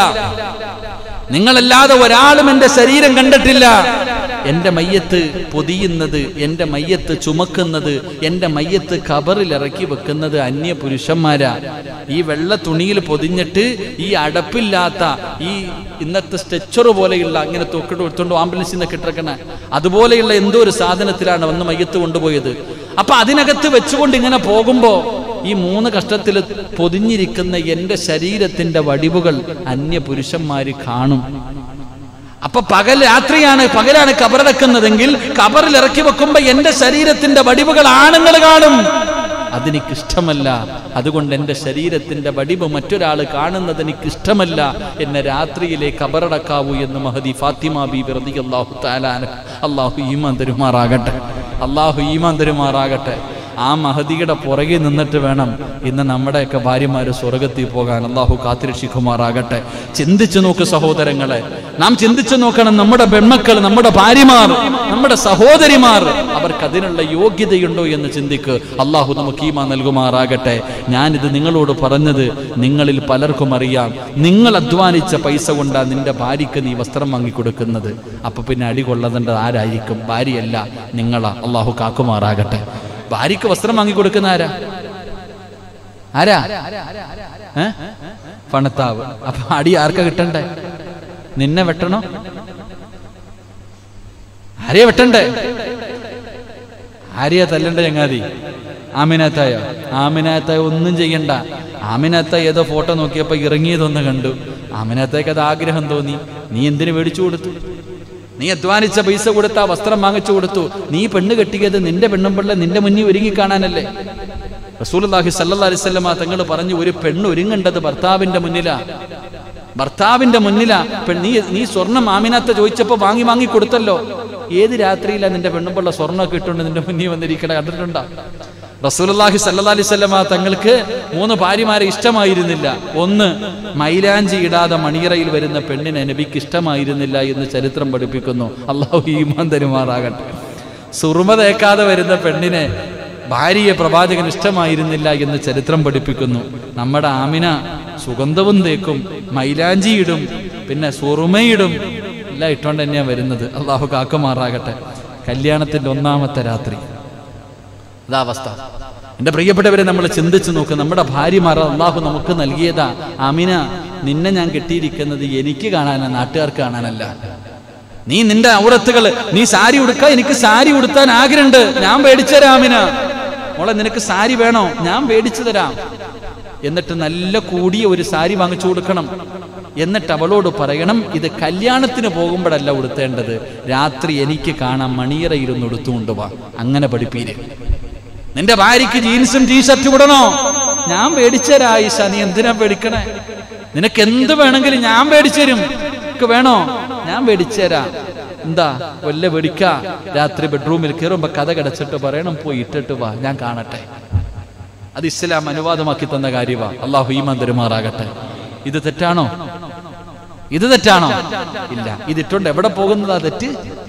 നിങ്ങളല്ലാതെ ഒരാളും എന്റെ ശരീരം കണ്ടിട്ടില്ല എന്റെ മയ്യത്ത് പൊതിയുന്നത് എന്റെ മയ്യത്ത് ചുമക്കുന്നത് എന്റെ മയ്യത്ത് കബറിൽ ഇറക്കി വെക്കുന്നത് അന്യ പുരുഷന്മാരാ ഈ വെള്ള തുണിയിൽ പൊതിഞ്ഞിട്ട് ഈ അടപ്പില്ലാത്ത ഈ ഇന്നത്തെ സ്ട്രെച്ചർ പോലെയുള്ള ഇങ്ങനെ തൂക്കിട്ട് എടുത്തോണ്ട് ആംബുലൻസിൽ നിന്ന് കിട്ടിറക്കണ അതുപോലെയുള്ള എന്തോ ഒരു സാധനത്തിലാണ് വന്ന് മയ്യത്ത് കൊണ്ടുപോയത് അപ്പൊ അതിനകത്ത് വെച്ചുകൊണ്ട് ഇങ്ങനെ പോകുമ്പോ ഈ മൂന്ന് കഷ്ടത്തിൽ പൊതിഞ്ഞിരിക്കുന്ന എന്റെ ശരീരത്തിന്റെ വടിവുകൾ അന്യ പുരുഷന്മാര് കാണും അപ്പൊ പകൽ രാത്രിയാണ് പകലാണ് കബറടക്കുന്നതെങ്കിൽ കബറിൽ ഇറക്കി വെക്കുമ്പോ എന്റെ ശരീരത്തിന്റെ വടിവുകൾ ആണുങ്ങൾ കാണും അതെനിക്ക് ഇഷ്ടമല്ല അതുകൊണ്ട് എൻ്റെ ശരീരത്തിന്റെ വടിവ് മറ്റൊരാൾ കാണുന്നത് എനിക്ക് ഇഷ്ടമല്ല എന്നെ രാത്രിയിലെ കബറടക്കാവൂ എന്ന് മഹദി ഫാത്തിമ ബി വെറുതെ അള്ളാഹു താലാന അള്ളാഹു ഈമാൻ തരുമാറാകട്ടെ അള്ളാഹു ഈമാൻ തരുമാറാകട്ടെ ആ മഹദിയുടെ പുറകെ നിന്നിട്ട് വേണം ഇന്ന് നമ്മുടെയൊക്കെ ഭാര്യമാര് സ്വർഗത്തിൽ പോകാൻ അള്ളാഹു കാത്തിരക്ഷിക്കുമാറാകട്ടെ ചിന്തിച്ചു നോക്ക് സഹോദരങ്ങളെ നാം ചിന്തിച്ചു നോക്കണം നമ്മുടെ പെൺമക്കൾ നമ്മുടെ ഭാര്യമാർ നമ്മുടെ സഹോദരിമാർ അവർക്ക് അതിനുള്ള യോഗ്യതയുണ്ടോ എന്ന് ചിന്തിക്ക് അള്ളാഹു നമുക്ക് ഈമ നൽകുമാറാകട്ടെ ഞാനിത് നിങ്ങളോട് പറഞ്ഞത് നിങ്ങളിൽ പലർക്കും അറിയാം നിങ്ങൾ അധ്വാനിച്ച പൈസ കൊണ്ടാ നിന്റെ ഭാര്യയ്ക്ക് നീ വസ്ത്രം വാങ്ങിക്കൊടുക്കുന്നത് അപ്പൊ പിന്നെ അടി കൊള്ളതേണ്ടത് ആരായിരിക്കും ഭാര്യയല്ല നിങ്ങളാ അള്ളാഹു കാക്കുമാറാകട്ടെ ഭാര്യയ്ക്ക് വസ്ത്രം വാങ്ങിക്കൊടുക്കുന്ന ആരാ ആരാ ഏ പണത്താവ് അപ്പൊ അടി ആർക്കാ കിട്ടണ്ടേ നിന്നെ വെട്ടണോ ആരെയാ വെട്ടണ്ടേ ആരെയാ തല്ലണ്ട ചങ്ങാതി ആമിനാത്തായോ ആമിനാത്തായ ഒന്നും ചെയ്യണ്ട ആമിനാത്ത ഏതോ ഫോട്ടോ നോക്കിയപ്പോ ഇറങ്ങിയതൊന്ന് കണ്ടു ആമിനാത്തായ്ക്ക് അത് ആഗ്രഹം തോന്നി നീ എന്തിനു മേടിച്ചു കൊടുത്തു നീ അധ്വാനിച്ച പൈസ കൊടുത്ത വസ്ത്രം വാങ്ങിച്ചു കൊടുത്തു നീ പെണ്ണ് കെട്ടിയത് നിന്റെ പെണ്ണും പിള്ള നിന്റെ മുന്നിൽ ഒരുങ്ങി കാണാനല്ലേ റസൂലുള്ളാഹി സല്ലല്ലാഹു അലൈഹി വസല്ലമ തങ്ങൾ പറഞ്ഞു ഒരു പെണ്ണ് ഒരുങ്ങേണ്ടത് ഭർത്താവിന്റെ മുന്നിലാ ഭർത്താവിന്റെ മുന്നിലാ പെൺ നീ നീ സ്വർണം ആമിനാത്ത ചോദിച്ചപ്പോ വാങ്ങി വാങ്ങി കൊടുത്തല്ലോ ഏത് രാത്രിയിലാ നിന്റെ പെണ്ണുമ്പുള്ള സ്വർണ്ണമൊക്കെ ഇട്ടുകൊണ്ട് നിന്റെ മുന്നിൽ വന്നിരിക്കണ കണ്ടിട്ടുണ്ടോ റസൂലുള്ളാഹി സല്ലല്ലാഹു അലൈഹി വസല്ലമ തങ്ങൾക്ക് മൂന്ന് ഭാര്യമാരെ ഇഷ്ടമായിരുന്നില്ല ഒന്ന് മൈലാഞ്ചി ഇടാതെ മണിയറയിൽ വരുന്ന പെണ്ണിനെ നബിക്ക് ഇഷ്ടമായിരുന്നില്ല എന്ന് ചരിത്രം പഠിപ്പിക്കുന്നു അള്ളാഹു ഈമാൻ തരുമാറാകട്ടെ സുറുമ തേക്കാതെ വരുന്ന പെണ്ണിനെ ഭാര്യയെ പ്രവാചകൻ ഇഷ്ടമായിരുന്നില്ല എന്ന് ചരിത്രം പഠിപ്പിക്കുന്നു നമ്മുടെ ആമിന സുഗന്ധവും തേക്കും മൈലാഞ്ചി ഇടും പിന്നെ സുറുമയിടും എല്ലാം ഇട്ടുകൊണ്ട് തന്നെയാണ് വരുന്നത് അള്ളാഹു കാക്കുമാറാകട്ടെ കല്യാണത്തിന്റെ ഒന്നാമത്തെ രാത്രി അതാ അവസ്ഥ എൻ്റെ പ്രിയപ്പെട്ടവരെ നമ്മൾ ചിന്തിച്ചു നോക്ക് നമ്മുടെ ഭാര്യമാർ അള്ളാഹു നമുക്ക് നൽകിയതാ ആമിന നിന്നെ ഞാൻ കെട്ടിയിരിക്കുന്നത് എനിക്ക് കാണാനാ നാട്ടുകാർക്ക് കാണാനല്ല നീ നിന്റെ ഔറത്തുകൾ നീ സാരി ഉടുക്ക എനിക്ക് സാരി ഉടുത്താൻ ആഗ്രഹമുണ്ട് ഞാൻ മേടിച്ചു തരാം ആമിന മോളെ നിനക്ക് സാരി വേണോ ഞാൻ മേടിച്ചു തരാം എന്നിട്ട് നല്ല കൂടിയ ഒരു സാരി വാങ്ങിച്ചു കൊടുക്കണം എന്നിട്ട് അവളോട് പറയണം ഇത് കല്യാണത്തിന് പോകുമ്പോഴല്ല ഉടുത്തേണ്ടത് രാത്രി എനിക്ക് കാണാൻ മണിയറയിരുന്ന് ഉടുത്തുകൊണ്ട് വാ അങ്ങനെ പഠിപ്പീര് നിന്റെ ഭാര്യയ്ക്ക് ജീൻസും ടീഷർട്ടും ഇടണോ ഞാൻ മേടിച്ചരാ ആയിഷ നീ എന്തിനാ പേടിക്കണേ നിനക്ക് എന്ത് വേണമെങ്കിലും ഞാൻ മേടിച്ചു തരും നിനക്ക് വേണോ ഞാൻ മേടിച്ചുതരാ എന്താ വല്ല വെടിക്ക രാത്രി ബെഡ്റൂമിൽ കയറുമ്പോ കഥ കിടച്ചിട്ട് പറയണം പോയി ഇട്ടിട്ട് വാ ഞാൻ കാണട്ടെ അത് ഇസ്ലാം അനുവാദമാക്കി തന്ന കാര്യവാ അള്ളാഹു ഈമാൻ തരുമാറാകട്ടെ ഇത് തെറ്റാണോ ഇത് തെറ്റാണോ ഇല്ല ഇതിട്ടുണ്ട് എവിടെ പോകുന്നതാ തെറ്റ്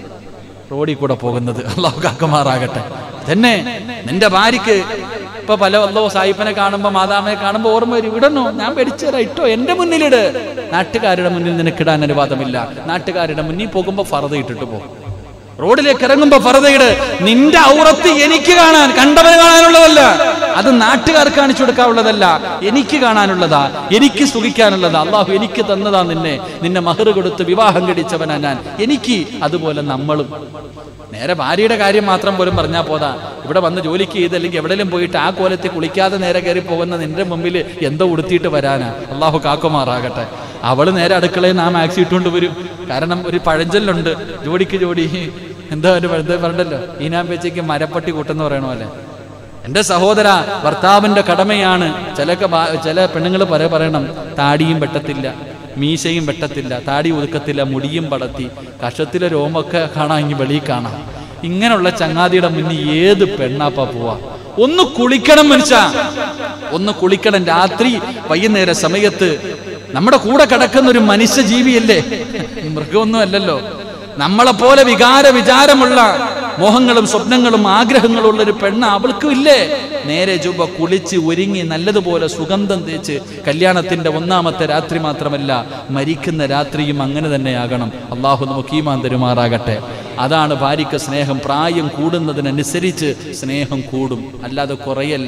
റോഡിൽ കൂടെ പോകുന്നത് അള്ളാഹു കാക്കമാറാകട്ടെ തന്നെ നിന്റെ ഭാര്യക്ക് ഇപ്പൊ പല വല്ലോ സായിപ്പനെ കാണുമ്പോ മാതാമയെ കാണുമ്പോ ഓർമ്മ വരും ഇടണോ ഞാൻ പേടിച്ചേരാ ഇട്ടോ എന്റെ മുന്നിലിട് നാട്ടുകാരുടെ മുന്നിൽ നിനക്കിടാൻ അനുവാദമില്ല നാട്ടുകാരുടെ മുന്നിൽ പോകുമ്പോ ഫറത ഇട്ടിട്ട് പോകും റോഡിലേക്ക് ഇറങ്ങുമ്പോ ഫറതയിട് നിന്റെ ഔറത്ത് എനിക്ക് കാണാൻ കണ്ടവന് കാണാനുള്ളതല്ല അത് നാട്ടുകാർ കാണിച്ചു കൊടുക്കാനുള്ളതല്ല എനിക്ക് കാണാനുള്ളതാ എനിക്ക് സുഖിക്കാനുള്ളതാ അള്ളാഹു എനിക്ക് തന്നതാ നിന്നെ നിന്നെ മഹർ കൊടുത്ത് വിവാഹം കഴിച്ചവനാ ഞാൻ എനിക്ക് അതുപോലെ നമ്മളും നേരെ ഭാര്യയുടെ കാര്യം മാത്രം പോലും പറഞ്ഞാൽ പോതാ ഇവിടെ വന്ന് ജോലിക്ക് ചെയ്ത് അല്ലെങ്കിൽ എവിടെയും പോയിട്ട് ആ കോലത്തിൽ കുളിക്കാതെ നേരെ കയറി പോകുന്ന നിന്റെ മുമ്പിൽ എന്തോ ഉടുത്തിയിട്ട് വരാനാ അള്ളാഹു കാക്കുമാറാകട്ടെ അവള് നേരെ അടുക്കളയിൽ നാം ആക്സി ഇട്ടുകൊണ്ട് വരും കാരണം ഒരു പഴഞ്ചൊല്ലുണ്ട് ജോഡിക്ക് ജോഡി എന്താ ഒരു പഴഞ്ചൊല്ല് പറഞ്ഞല്ലോ ഈനാം പേച്ചയ്ക്ക് മരപ്പട്ടി കൂട്ടെന്ന് പറയണ പോലെ എന്റെ സഹോദര ഭർത്താവിന്റെ കടമയാണ് ചില ചില പെണ്ണുങ്ങൾ പറ പറയണം താടിയും വെട്ടത്തില്ല മീശയും വെട്ടത്തില്ല താടി ഒതുക്കത്തില്ല മുടിയും പടത്തി കഷത്തിലെ രോമൊക്കെ കാണാം ഇനി വെളിയിൽ കാണാം ഇങ്ങനെയുള്ള ചങ്ങാതിയുടെ മുന്നിൽ ഏത് പെണ്ണാപ്പ പോവാ ഒന്ന് കുളിക്കണം മനുഷ്യ ഒന്ന് കുളിക്കണം രാത്രി വൈകുന്നേര സമയത്ത് നമ്മുടെ കൂടെ കിടക്കുന്ന ഒരു മനുഷ്യ ജീവിയല്ലേ മൃഗമൊന്നും അല്ലല്ലോ നമ്മളെ പോലെ വികാര വിചാരമുള്ള മോഹങ്ങളും സ്വപ്നങ്ങളും ആഗ്രഹങ്ങളും ഉള്ള ഒരു പെണ്ണ് അവൾക്കും ഇല്ലേ നേരെ ജുബ കുളിച്ച് ഒരുങ്ങി നല്ലതുപോലെ സുഗന്ധം തേച്ച് കല്യാണത്തിന്റെ ഒന്നാമത്തെ രാത്രി മാത്രമല്ല മരിക്കുന്ന രാത്രിയും അങ്ങനെ തന്നെയാകണം അള്ളാഹു നമുക്ക് ഈമാൻ തരുമാറാകട്ടെ അതാണ് ഭാര്യയ്ക്ക് സ്നേഹം പ്രായം കൂടുന്നതിനനുസരിച്ച് സ്നേഹം കൂടും അല്ലാതെ കുറയല്ല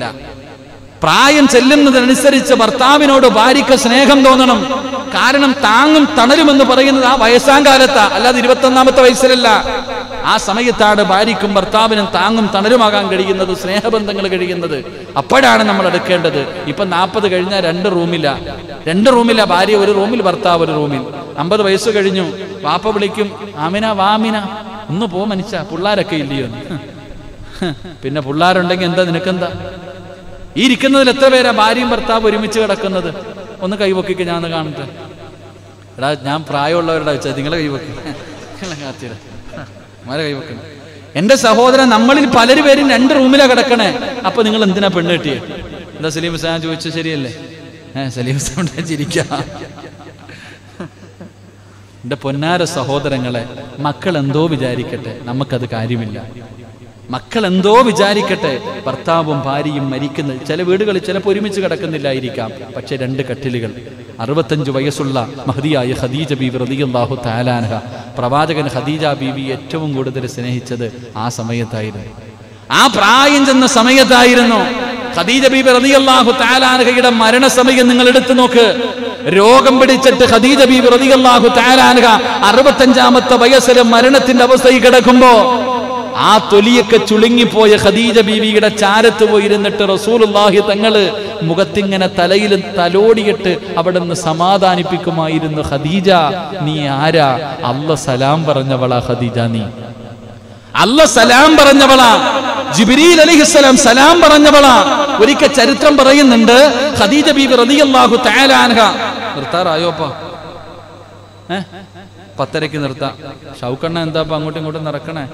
പ്രായം ചെല്ലുന്നതിനനുസരിച്ച് ഭർത്താവിനോട് ഭാര്യയ്ക്ക് സ്നേഹം തോന്നണം കാരണം താങ്ങും തണലുമെന്ന് പറയുന്നത് ആ വയസ്സാം കാലത്താ അല്ലാതെ ഇരുപത്തൊന്നാമത്തെ വയസ്സിലല്ല ആ സമയത്താണ് ഭാര്യയ്ക്കും ഭർത്താവിനും താങ്ങും തണലുമാകാൻ കഴിയുന്നത് സ്നേഹബന്ധങ്ങൾ കഴിയുന്നത് അപ്പോഴാണ് നമ്മൾ എടുക്കേണ്ടത് ഇപ്പൊ നാൽപ്പത് കഴിഞ്ഞാൽ രണ്ട് റൂമില്ല രണ്ട് റൂമില്ല ഭാര്യ ഒരു റൂമിൽ ഭർത്താവ് ഒരു റൂമിൽ അമ്പത് വയസ്സ് കഴിഞ്ഞു വാപ്പ വിളിക്കും ആമിന വാമിന ഒന്ന് പോ മനുഷ്യ പിള്ളാരൊക്കെ ഇല്ലയോ പിന്നെ പിള്ളാരുണ്ടെങ്കിൽ എന്താ നിനക്കെന്താ ഈ ഇരിക്കുന്നതിൽ എത്ര പേരാ ഭാര്യയും ഭർത്താവ് ഒരുമിച്ച് കിടക്കുന്നത് ഒന്ന് കൈവക്കിക്ക് ഞാൻ ഒന്ന് കാണട്ടെ എടാ ഞാൻ പ്രായമുള്ളവരുടെ വെച്ചാൽ നിങ്ങളെ കൈവക്കി നിങ്ങളെ കാത്തിര മാരെ കൈവക്കണം എന്റെ സഹോദരൻ നമ്മളിൽ പലര് പേരും രണ്ട് റൂമിലാ കിടക്കണേ അപ്പൊ നിങ്ങൾ എന്തിനാ പെണ്ണ് കിട്ടിയേ എന്താ സലീം ഹുസാൻ ചോദിച്ചു ശരിയല്ലേ ഏഹ് സലീം ഹുസാൻ ചിരിക്കാം എന്റെ പൊന്നാര സഹോദരങ്ങളെ മക്കൾ എന്തോ വിചാരിക്കട്ടെ നമുക്കത് കാര്യമില്ല മക്കൾ എന്തോ വിചാരിക്കട്ടെ ഭർത്താവും ഭാര്യയും മരിക്കുന്ന ചില വീടുകളിൽ ചിലപ്പോൾ ഒരുമിച്ച് കിടക്കുന്നില്ലായിരിക്കാം പക്ഷെ രണ്ട് കട്ടിലുകൾ അറുപത്തഞ്ച് വയസ്സുള്ള മഹദിയായ ഖദീജ ബീബി റളിയല്ലാഹു താലാൻഹ പ്രവാചകൻ ഖദീജ ബീവി ഏറ്റവും കൂടുതൽ സ്നേഹിച്ചത് ആ സമയത്തായിരുന്നു ആ പ്രായം ചെന്ന സമയത്തായിരുന്നു ഖദീജ ബീബി റളിയല്ലാഹു താലാൻഹയുടെ മരണസമയം നിങ്ങൾ എടുത്തു നോക്ക് രോഗം പിടിച്ചിട്ട് ഖദീജ ബീബി റളിയല്ലാഹു താലാൻഹ അറുപത്തഞ്ചാമത്തെ വയസ്സിലെ മരണത്തിന്റെ അവസ്ഥയിൽ കിടക്കുമ്പോ ആ തൊലിയൊക്കെ ചുളുങ്ങിപ്പോയ ഖദീജ ബീവിയുടെ ചാരത്ത് പോയിരുന്നിട്ട് റസൂലുള്ളാഹി തങ്ങള് മുഖത്തിങ്ങനെ തലയിൽ തലോടിയിട്ട് അവിടെ നിന്ന് സമാധാനിപ്പിക്കുമായിരുന്നു ഖദീജ നീ ആരാ അല്ല സലാം പറഞ്ഞവളാ ഖദീജ നീ അല്ല സലാം പറഞ്ഞവളാ ജിബിരിൽ അലിഹിസ്സലാം സലാം പറഞ്ഞവളാ ഒരിക്കൽ ചരിത്രം പറയുന്നുണ്ട് ഖദീജ ബീബി റളിയല്ലാഹു തആല അൻഹ നിർത്താറായോപ്പാ ഏ പത്തരയ്ക്ക് നിർത്താം ഷൗക്കണ്ണ എന്താ ഇപ്പൊ അങ്ങോട്ടും ഇങ്ങോട്ടും നടക്കണേ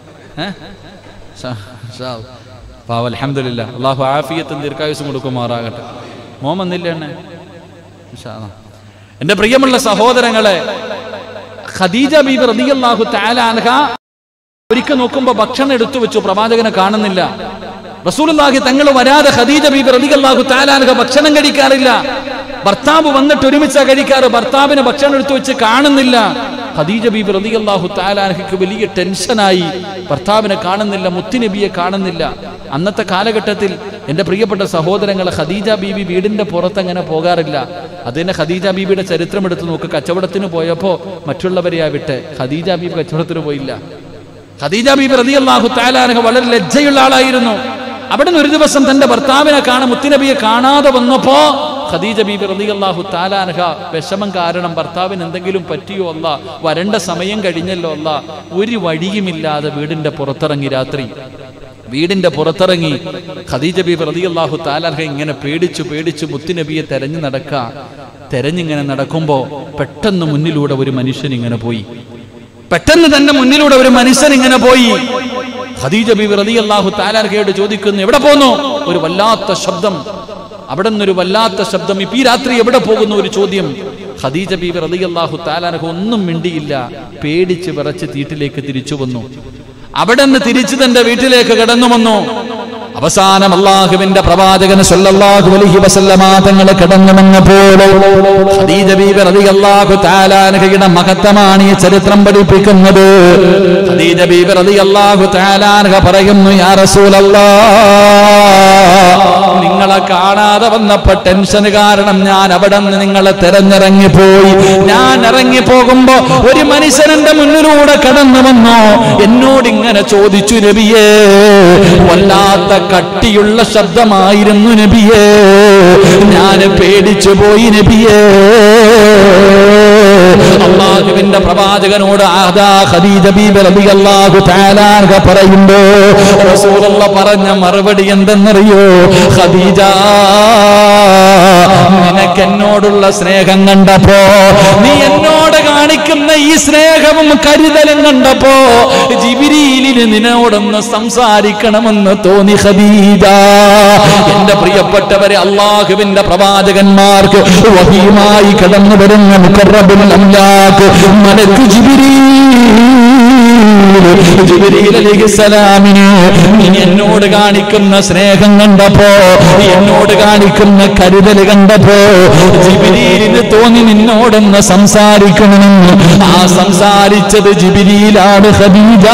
പാവ അലഹമില്ല അള്ളാഹു ആഫിയത്തും ദീർഘായുസും കൊടുക്കുമാറാകട്ടെ മോൻ വന്നില്ല എണ്ണേ എന്റെ പ്രിയമുള്ള സഹോദരങ്ങളെ ഖദീജ ബീബി റളിയല്ലാഹു തആല അൻഹ ഒരിക്കൽ നോക്കുമ്പോ ഭക്ഷണം എടുത്തു വെച്ചു പ്രവാചകനെ കാണുന്നില്ല റസൂലുള്ളാഹി തങ്ങൾ വരാതെ ഖദീജ ബീബി റളിയല്ലാഹു തആല അൻഹ ഭക്ഷണം കഴിക്കാറില്ല ഭർത്താവ് വന്നിട്ട് ഒരുമിച്ചാ കഴിക്കാറ് ഭർത്താവിന് ഭക്ഷണം എടുത്തു വെച്ച് കാണുന്നില്ല ഖദീജ ബീബി റളിയല്ലാഹു തആല അൻഹയ്ക്ക് വലിയ ടെൻഷനായി ഭർത്താവിനെ കാണുന്നില്ല മുത്തുനബിയെ കാണുന്നില്ല അന്നത്തെ കാലഘട്ടത്തിൽ എൻ്റെ പ്രിയപ്പെട്ട സഹോദരങ്ങൾ ഖദീജ ബീബി വീടിന്റെ പുറത്ത് അങ്ങനെ പോകാറില്ല അതിന് ഖദീജ ബീബിയുടെ ചരിത്രം എടുത്ത് നോക്ക് കച്ചവടത്തിന് പോയപ്പോൾ മറ്റുള്ളവരെയാ വിട്ട് ഖദീജ ബീബി കച്ചവടത്തിന് പോയില്ല ഖദീജ ബീബി റളിയല്ലാഹു തആലാനഹ വളരെ ലജ്ജയുള്ള ആളായിരുന്നു അവിടെ നിന്ന് ഒരു ദിവസം തന്റെ ഭർത്താവിനെ കാണാൻ മുത്തുനബിയെ കാണാതെ വന്നപ്പോ ഖദീജ ബീബി റളിയല്ലാഹു തആലാനഹ വിഷമം കാരണം ഭർത്താവിന് എന്തെങ്കിലും പറ്റിയോ അല്ല വരണ്ട സമയം കഴിഞ്ഞല്ലോ അല്ല ഒരു വഴിയുമില്ലാതെ വീടിന്റെ പുറത്തിറങ്ങി രാത്രി വീടിന്റെ പുറത്തിറങ്ങി ഖദീജ ബീബി റളിയല്ലാഹു തആലാനഹ ഇങ്ങനെ പേടിച്ചു പേടിച്ചു മുത്തുനബിയെ തെരഞ്ഞു നടക്കുക തെരഞ്ഞിങ്ങനെ നടക്കുമ്പോ പെട്ടെന്ന് മുന്നിലൂടെ ഒരു മനുഷ്യൻ ഇങ്ങനെ പോയി പെട്ടെന്ന് തന്നെ മുന്നിലൂടെ ഒരു മനുഷ്യൻ ഇങ്ങനെ പോയി ഖദീജ ബീബി റളിയല്ലാഹു തആലാനഹയോട് ചോദിക്കുന്നു എവിടെ പോന്നു ഒരു വല്ലാത്ത ശബ്ദം അവിടെ നിന്നൊരു വല്ലാത്ത ശബ്ദം ഇപ്പൊ ഈ രാത്രി എവിടെ പോകുന്നു ഒരു ചോദ്യം ഖദീജ ബീബി റളിയല്ലാഹു തആലാനഹ ഒന്നും മിണ്ടിയില്ല പേടിച്ച് വിറച്ച് തീട്ടിലേക്ക് തിരിച്ചു വന്നു അവിടെ നിന്ന് തിരിച്ചു തന്റെ വീട്ടിലേക്ക് കടന്നു വന്നു അവസാനം അള്ളാഹുവിന്റെ പ്രവാചകൻ സല്ലല്ലാഹു അലൈഹി വസല്ലമ തങ്ങൾ കടന്നു വന്നപ്പോൾ ഖദീജ ബീബി റളിയല്ലാഹു തആലാനഹയുടെ മഹത്വമാണ് ഈ ചരിത്രം പഠിപ്പിക്കുന്നത് ഖദീജ ബീബി റളിയല്ലാഹു തആലാനഹ പറയുന്നു യാ റസൂലല്ലാഹ് നിങ്ങളെ കാണാതെ വന്നപ്പോ ടെൻഷൻ കാരണം ഞാൻ അവിടെ നിന്ന് നിങ്ങളെ തെരഞ്ഞിറങ്ങി പോയി ഞാൻ ഇറങ്ങി പോകുമ്പോ ഒരു മനുഷ്യൻ എന്റെ മുന്നിലൂടെ കടന്നു വന്നു എന്നോട് ഇങ്ങനെ ചോദിച്ചു നബിയേ വല്ലാത്ത കട്ടിയുള്ള ശബ്ദമായിരുന്നു നബിയേ ഞാൻ പേടിച്ചു പോയി നബിയേ അള്ളാഹുവിന്റെ പ്രവാചകനോട് ആദാ ഖദീജ ബീബി റളിയല്ലാഹു തആല അൻഹ പറയുമ്പോ റസൂലുള്ള പറഞ്ഞ മറുപടി എന്തെന്നറിയോ ഖദീജ നിനക്ക് എന്നോടുള്ള സ്നേഹം കണ്ടപ്പോ നീ എന്നോട് കാണിക്കുന്ന ഈ സ്നേഹവും കരുതലും കണ്ടപ്പോ ജിബിരിയിലിന് നിന്നോടൊന്ന് സംസാരിക്കണമെന്ന് തോന്നി ഖദീജ എന്റെ പ്രിയപ്പെട്ടവരെ അള്ളാഹുവിന്റെ പ്രവാചകന്മാർക്ക് വഹിയുമായി കടന്നു വരുന്ന മുഖറബുൽ അംലാക്ക് മലക്ക് ജിബിരിസലാമിന് നീ എന്നോട് കാണിക്കുന്ന സ്നേഹം കണ്ടപ്പോ എന്നോട് കാണിക്കുന്ന കരുതൽ കണ്ടപ്പോ ജിബിരിയിലിന് തോന്നി നിന്നോടൊന്ന് സംസാരിക്കണമെന്ന് ആ സംസാരിച്ചത് ജിബിരിയിലാണ് ഖദീജ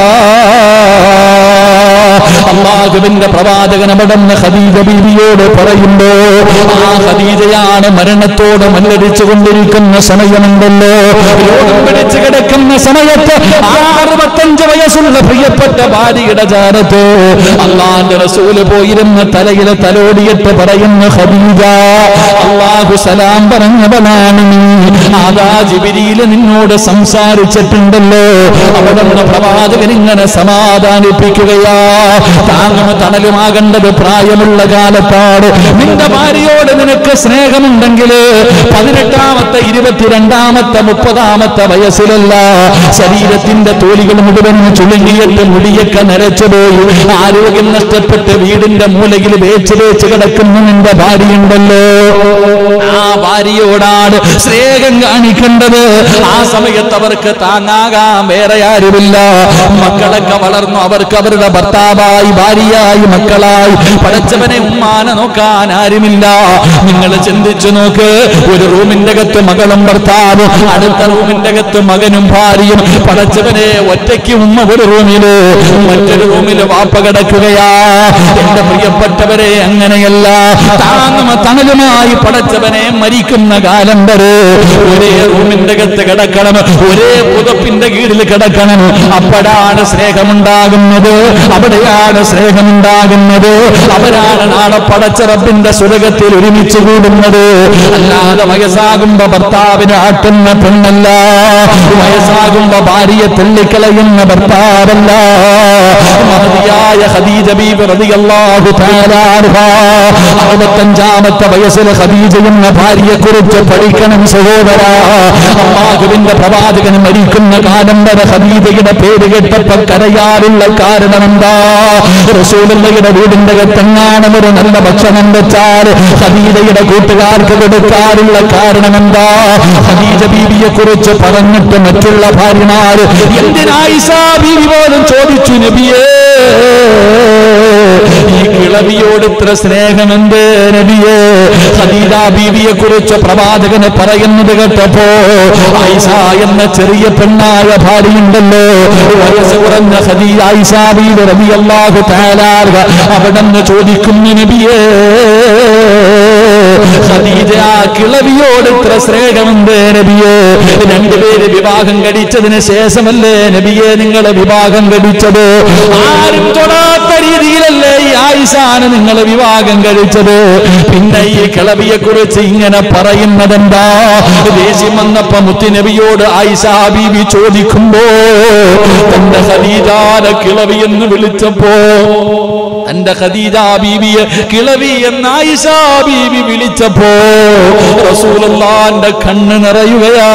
അള്ളാഹുവിന്റെ പ്രവാചകൻ അവിടുന്ന് ഖദീജ ബീവിയോട് പറയുമ്പോ ആ ഖദീജയാണ് മരണത്തോട് മല്ലടിച്ചു കൊണ്ടിരിക്കുന്ന സമയമുണ്ടല്ലോ രോഗം പിടിച്ചു കിടക്കുന്ന സമയത്ത് ആ അറുപത്തഞ്ച് വയസ്സുള്ള പ്രിയപ്പെട്ട ഭാര്യയുടെ ചാരത്ത് അള്ളാന്റെ റസൂല് പോയിരുന്ന തലയിലെ തലോടിയിട്ട് പറയുന്ന ഖദീജ അള്ളാഹു സലാം പറഞ്ഞവനാണ് നീ ആദാ ജിബിരിയില് നിന്നോട് സംസാരിച്ചിട്ടുണ്ടല്ലോ അവിടുന്ന് പ്രവാചകൻ ഇങ്ങനെ സമാധാനിപ്പിക്കുകയാ താങ്ങും തണലുമാകേണ്ടത് പ്രായമുള്ള കാലത്താണ് നിന്റെ ഭാര്യയോട് നിനക്ക് സ്നേഹമുണ്ടെങ്കിൽ പതിനെട്ടാമത്തെ ഇരുപത്തിരണ്ടാമത്തെ മുപ്പതാമത്തെ വയസ്സിലല്ല ശരീരത്തിന്റെ തോലികൾ മുഴുവൻ ചുളുങ്ങിയിട്ട് മുടിയൊക്കെ നരച്ചുപോയി ആരോഗ്യം നഷ്ടപ്പെട്ട് വീടിന്റെ മൂലയിൽ വേച്ച് വേച്ച് കിടക്കുന്ന നിന്റെ ഭാര്യയുണ്ടല്ലോ ആ ഭാര്യയോടാണ് സ്നേഹം കാണിക്കേണ്ടത് ആ സമയത്ത് അവർക്ക് താങ്ങാകാൻ വേറെ ആരുമില്ല മക്കളൊക്കെ വളർന്നു അവർക്ക് അവരുടെ ഭർത്താവായി ഭാര്യയായി മക്കളായി പടച്ചവനെ ഉമ്മാനെ നോക്കാൻ ആരുമില്ല നിങ്ങൾ ചിന്തിച്ചു നോക്ക് ഒരു റൂമിന്റെ അകത്ത് മകളും ഭർത്താവും അടുത്ത റൂമിന്റെ അകത്ത് മകനും ഭാര്യയും പടച്ചവനെ ഒറ്റയ്ക്ക് ഉമ്മ ഒരു റൂമില് മറ്റൊരു റൂമില് വാപ്പ കിടക്കുകയാ എന്റെ പ്രിയപ്പെട്ടവരെ അങ്ങനെയല്ല താങ്ങും തണലുമായി പടച്ചവനെ മരിക്കുന്ന കാലം വരെ ഒരേ റൂമിന്റെ അകത്ത് കിടക്കണം ഒരേ പുതപ്പിന്റെ കീഴിൽ കിടക്കണം അപ്പോഴാണ് സ്നേഹമുണ്ടാകുന്നത് അവിടെയാണ് സ്നേഹമുണ്ടാകുന്നത് അവരാണ് നാളെ പടച്ചറപ്പിന്റെ സുരകത്തിൽ ഒരുമിച്ച് കൂടുന്നത് അല്ലാതെ വയസ്സാകുമ്പോ ഭർത്താവിനെ ആട്ടുന്ന പെണ്ണല്ല വയസ്സാകുമ്പോ ഭാര്യയെ തള്ളിക്കളയുന്ന ഭർത്താവല്ല മഹതിയായ ഖദീജ ബീബി റളിയല്ലാഹു തആല അൻഹ അറുപത്തഞ്ചാമത്തെ വയസ്സിൽ ഖദീജ എന്ന ഭാര്യയെ കുറിച്ച് പഠിക്കണം സഹോദര അള്ളാഹുവിന്റെ പ്രവാചകൻ മരിക്കുന്ന കാലം വരെ ഖദീജയുടെ പേര് കേട്ടപ്പോ കരയാറുള്ള കാരണം എന്താ റസൂലുള്ളയുടെ വീടിന്റെ അകത്തെങ്ങാനും ഒരു നല്ല ഭക്ഷണം വെച്ചാൽ ഖദീജയുടെ കൂട്ടുകാർക്ക് കൊടുക്കാറുള്ള കാരണം എന്താ ഖദീജ ബീവിയെ കുറിച്ച് പറഞ്ഞിട്ട് മറ്റുള്ള ഭാര്യമാര് എന്തിനായിഷ ബീവി പോലും ചോദിച്ചു നബി നബിയേ ഈ കിളവിയോട് ഇത്ര സ്നേഹമെന്ത് നബിയേ ഖദീജ ബീവിയെ കുറിച്ച് പ്രവാചകന് പറയുന്നത് കേട്ടപ്പോ ഐഷ എന്ന ചെറിയ പെണ്ണായ ഭാര്യയുണ്ടല്ലോ വയസ്സ് കുറഞ്ഞ ഖദീജ ഐഷ ബീവി റളിയല്ലാഹു തആല അവിടെ നിന്ന് ചോദിക്കുന്നു നബിയേ ഖദീജ ആ കിളവിയോട് ഇത്ര സ്നേഹമെന്ത് നബിയേ രണ്ടുപേര് വിവാഹം കഴിച്ചതിന് ശേഷമല്ലേ നബിയെ നിങ്ങളെ വിവാഹം കഴിച്ചത് ആരും തൊടാത്ത രീതിയിലല്ലേ ഈ ആയിഷാണ് നിങ്ങൾ വിവാഹം കഴിച്ചത് പിന്നെ ഈ കിളവിയെ കുറിച്ച് ഇങ്ങനെ പറയുന്നതെന്താ ദേഷ്യം വന്നപ്പോ മുത്തുനബിയോട് ആയിഷ ബീവി ചോദിക്കുമ്പോ തന്റെ ഖദീജാന കിളവി എന്ന് വിളിച്ചപ്പോ തന്റെ ഖദീജ ബീവിയെ കിളവി എന്ന് ആയിഷ ബീവി വിളിച്ചപ്പോ റസൂലുള്ളാന്റെ കണ്ണ് നിറയുകയാ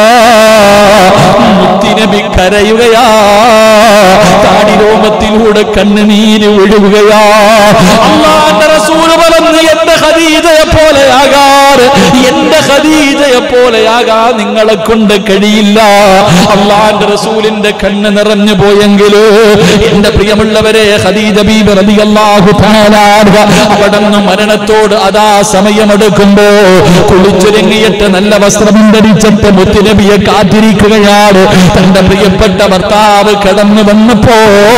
മുത്തിനബി കരയുകയാ താടിരോമത്തിലൂടെ കണ്ണുനീര് ഒഴുകുകയാ അള്ളാന്റെ റസൂല് പറഞ്ഞു എന്റെ ഖദീജയെ പോലെയാകാറ് എന്റെ ഖദീജയെ പോലെയാകാ നിങ്ങളെ കൊണ്ട് കഴിയില്ല അള്ളാന്റെ റസൂലിന്റെ കണ്ണ് നിറഞ്ഞു പോയെങ്കില് എന്റെ പ്രിയമുള്ളവരെ ഖദീജ ബീബി റളിയല്ലാഹു തആല അവിടെ നിന്ന് മരണത്തോട് അതാ സമയമെടുക്കുമ്പോ കുളിച്ചൊരുങ്ങിയിട്ട് നല്ല വസ്ത്രം ധരിച്ചിട്ട് മുത്തുനബിയെ കാത്തിരിക്കുകയാണ് തന്റെ പ്രിയപ്പെട്ട ഭർത്താവ് കടന്നു വന്നപ്പോ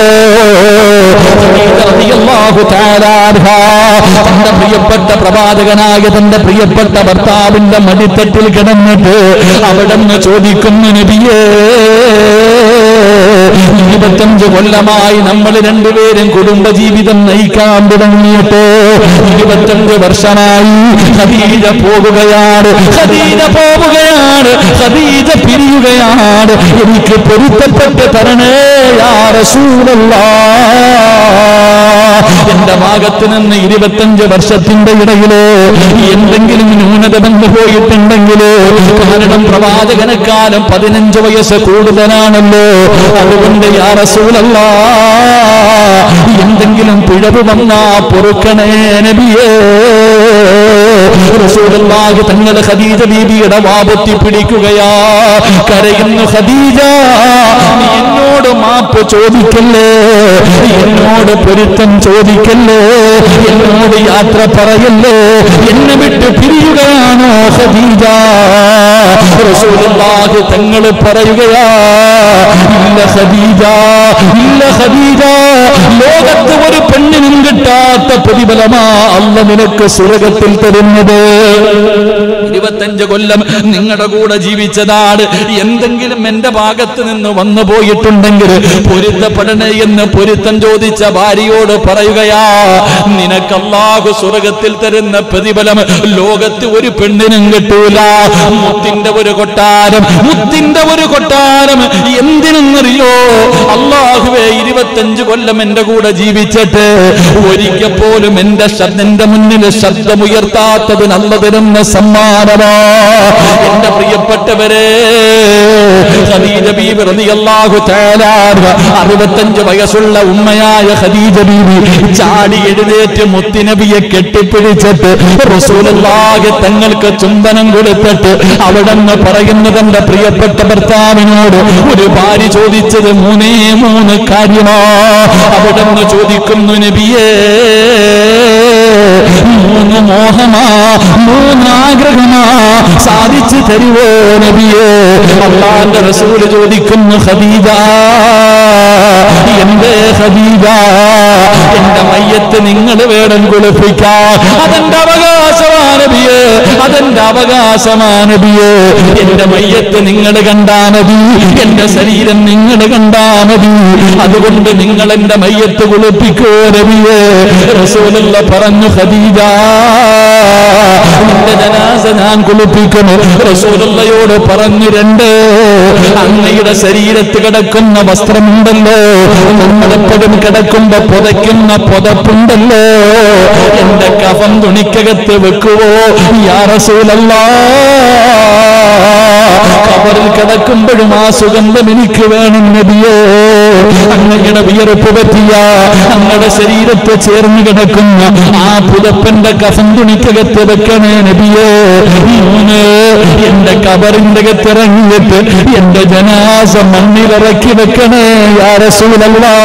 ഖദീജ റളിയല്ലാഹു തആല തന്റെ പ്രിയപ്പെട്ട പ്രവാചകനായ തന്റെ പ്രിയപ്പെട്ട ഭർത്താവിന്റെ മടിത്തട്ടിൽ കിടന്നിട്ട് അവിടെ നിന്ന് ചോദിക്കുന്നു നബിയേ ഇരുപത്തഞ്ച് കൊല്ലമായി നമ്മൾ രണ്ടുപേരും കുടുംബജീവിതം നയിക്കാൻ തുടങ്ങിയിട്ട് ഇരുപത്തഞ്ച് വർഷമായി ഖദീജ പോകുകയാണ് ഖദീജ പോവുകയാണ് ഖദീജ പിരിയുകയാണ് എനിക്ക് പൊരുത്തപ്പെട്ട് തരണേ യാ റസൂലല്ലാ എന്റെ ഭാഗത്ത് നിന്ന് ഇരുപത്തഞ്ച് വർഷത്തിന്റെ ഇടയില് എന്തെങ്കിലും ന്യൂനത വന്നു പോയിട്ടുണ്ടെങ്കില് കാരണം പ്രവാചകനെക്കാലം പതിനഞ്ച് വയസ്സ് കൂടുതലാണല്ലോ അതുകൊണ്ട് യാ റസൂലല്ല എന്തെങ്കിലും പിഴവ് വന്നാ പൊറുക്കണേ നബിയേ റസൂലുള്ളാഹി തങ്ങൾ ഖദീജ ബീബിയുടെ വാപത്തി പിടിക്കുകയാ കരയുന്നു ഖദീജ നീ എന്നോട് മാപ്പ് ചോദിക്കല്ലേ എന്നോട് പൊരുത്തം ചോദിക്കല്ലേ എന്നോട് യാത്ര പറയല്ലേ എന്നെ വിട്ട് പിരിയുകയാണോ ഖദീജ റസൂലുള്ളാഹി തങ്ങൾ പറയുകയാ ഇല്ല ഖദീജ ഇല്ല ഖദീജ ലോകത്ത് ഒരു പെണ്ണിനും കിട്ടാത്ത പ്രതിഫലമാ അല്ല നിനക്ക് സ്വർഗത്തിൽ തരുന്നത് ഇരുപത്തഞ്ച് കൊല്ലം നിങ്ങളുടെ കൂടെ ജീവിച്ചതാണ് എന്തെങ്കിലും എന്റെ ഭാഗത്ത് നിന്ന് വന്നു പോയിട്ടുണ്ടെങ്കിൽ പൊരുത്തപ്പെടണേ എന്ന് പൊരുത്തം ചോദിച്ച ഭാര്യയോട് പറയുകയാ നിനക്ക് അല്ലാഹു സ്വർഗത്തിൽ തരുന്ന പ്രതിഫലം ലോകത്ത് ഒരു പെണ്ണിനും കിട്ടൂല മുത്തിന്റെ ഒരു കൊട്ടാരം മുത്തിന്റെ ഒരു കൊട്ടാരം എന്തിനെന്നറിയോ അള്ളാഹുവേ ഇരുപത്തഞ്ച് കൊല്ലം എന്റെ കൂടെ ജീവിച്ചിട്ട് ഒരിക്കൽ പോലും എന്റെ ശബ്ദന്റെ മുന്നിൽ ശബ്ദമുയർത്താത്തത് നല്ല തരുന്ന സമ്മാനമാ എന്റെ പ്രിയപ്പെട്ടവരെ ഖദീജ ബീബി റളിയല്ലാഹു തആല അറുപത്തഞ്ച് വയസ്സുള്ള ഉമ്മയായ ഖദീജ ബീബി ചാടി എഴുന്നേറ്റ് മുത്തുനബിയെ കെട്ടിപ്പിടിച്ചിട്ട് റസൂലുള്ളാഹി തങ്ങൾക്ക് ചുംബനം കൊടുത്തിട്ട് അവിടെ നിന്ന് പറയുന്നത് എന്റെ പ്രിയപ്പെട്ട ഭർത്താവിനോട് ഒരു ഭാര്യ ചോദിച്ചത് മൂന്നേ മൂന്ന് കാര്യമാ അവിടെ നിന്ന് ചോദിക്കുന്നു നബിയേ മൂന്ന് മോഹമാ മൂന്ന് ആഗ്രഹമാ സാധിച്ചു തരുവോ നബിയേ അള്ളാന്റെ റസൂല് ചോദിക്കുന്നു ഖദീജ എന്റെ ഖദീജ എന്റെ മയ്യത്ത് നിങ്ങൾ വേണം കുളിപ്പിക്കാൻ അതെന്റെ അവകാശമാ നബിയേ അതെന്റെ അവകാശമാ നബിയേ എന്റെ മയ്യത്ത് നിങ്ങൾ കണ്ടാ മതി എന്റെ ശരീരം നിങ്ങൾ കണ്ടാ മതി അതുകൊണ്ട് നിങ്ങൾ എന്റെ മയ്യത്ത് കുളിപ്പിക്കോ നബിയേ റസൂലുള്ള പറഞ്ഞു ഖദീജ നിന്റെ ജനാസ ഞാൻ കുളിപ്പിക്കുന്നു റസൂലുള്ളയോട് പറഞ്ഞു രണ്ട് അങ്ങയുടെ ശരീരത്ത് കിടക്കുന്ന വസ്ത്രമുണ്ടല്ലോ നമ്മളെപ്പോഴും കിടക്കുമ്പോ പുതയ്ക്കുന്ന പുതപ്പുണ്ടല്ലോ എന്റെ കഫം തുണിക്കകത്ത് വെക്കുവോ യാ റസൂലല്ലാ കബറിൽ കിടക്കുമ്പോഴും ആ സുഗന്ധം എനിക്ക് വേണം നബിയേ അങ്ങയുടെ വിയർപ്പ് പറ്റിയ അങ്ങയുടെ ശരീരത്തെ ചേർന്ന് കിടക്കുന്ന ആ പുതപ്പന്റെ കഫം തുണിക്കകത്ത് വെക്കണേ നബിയേ മൂന്ന് എന്റെ കബറിന്റെ അകത്തിറങ്ങിയിട്ട് എന്റെ ജനാസ മണ്ണിലിറക്കി വെക്കണേ യാ റസൂലല്ലാ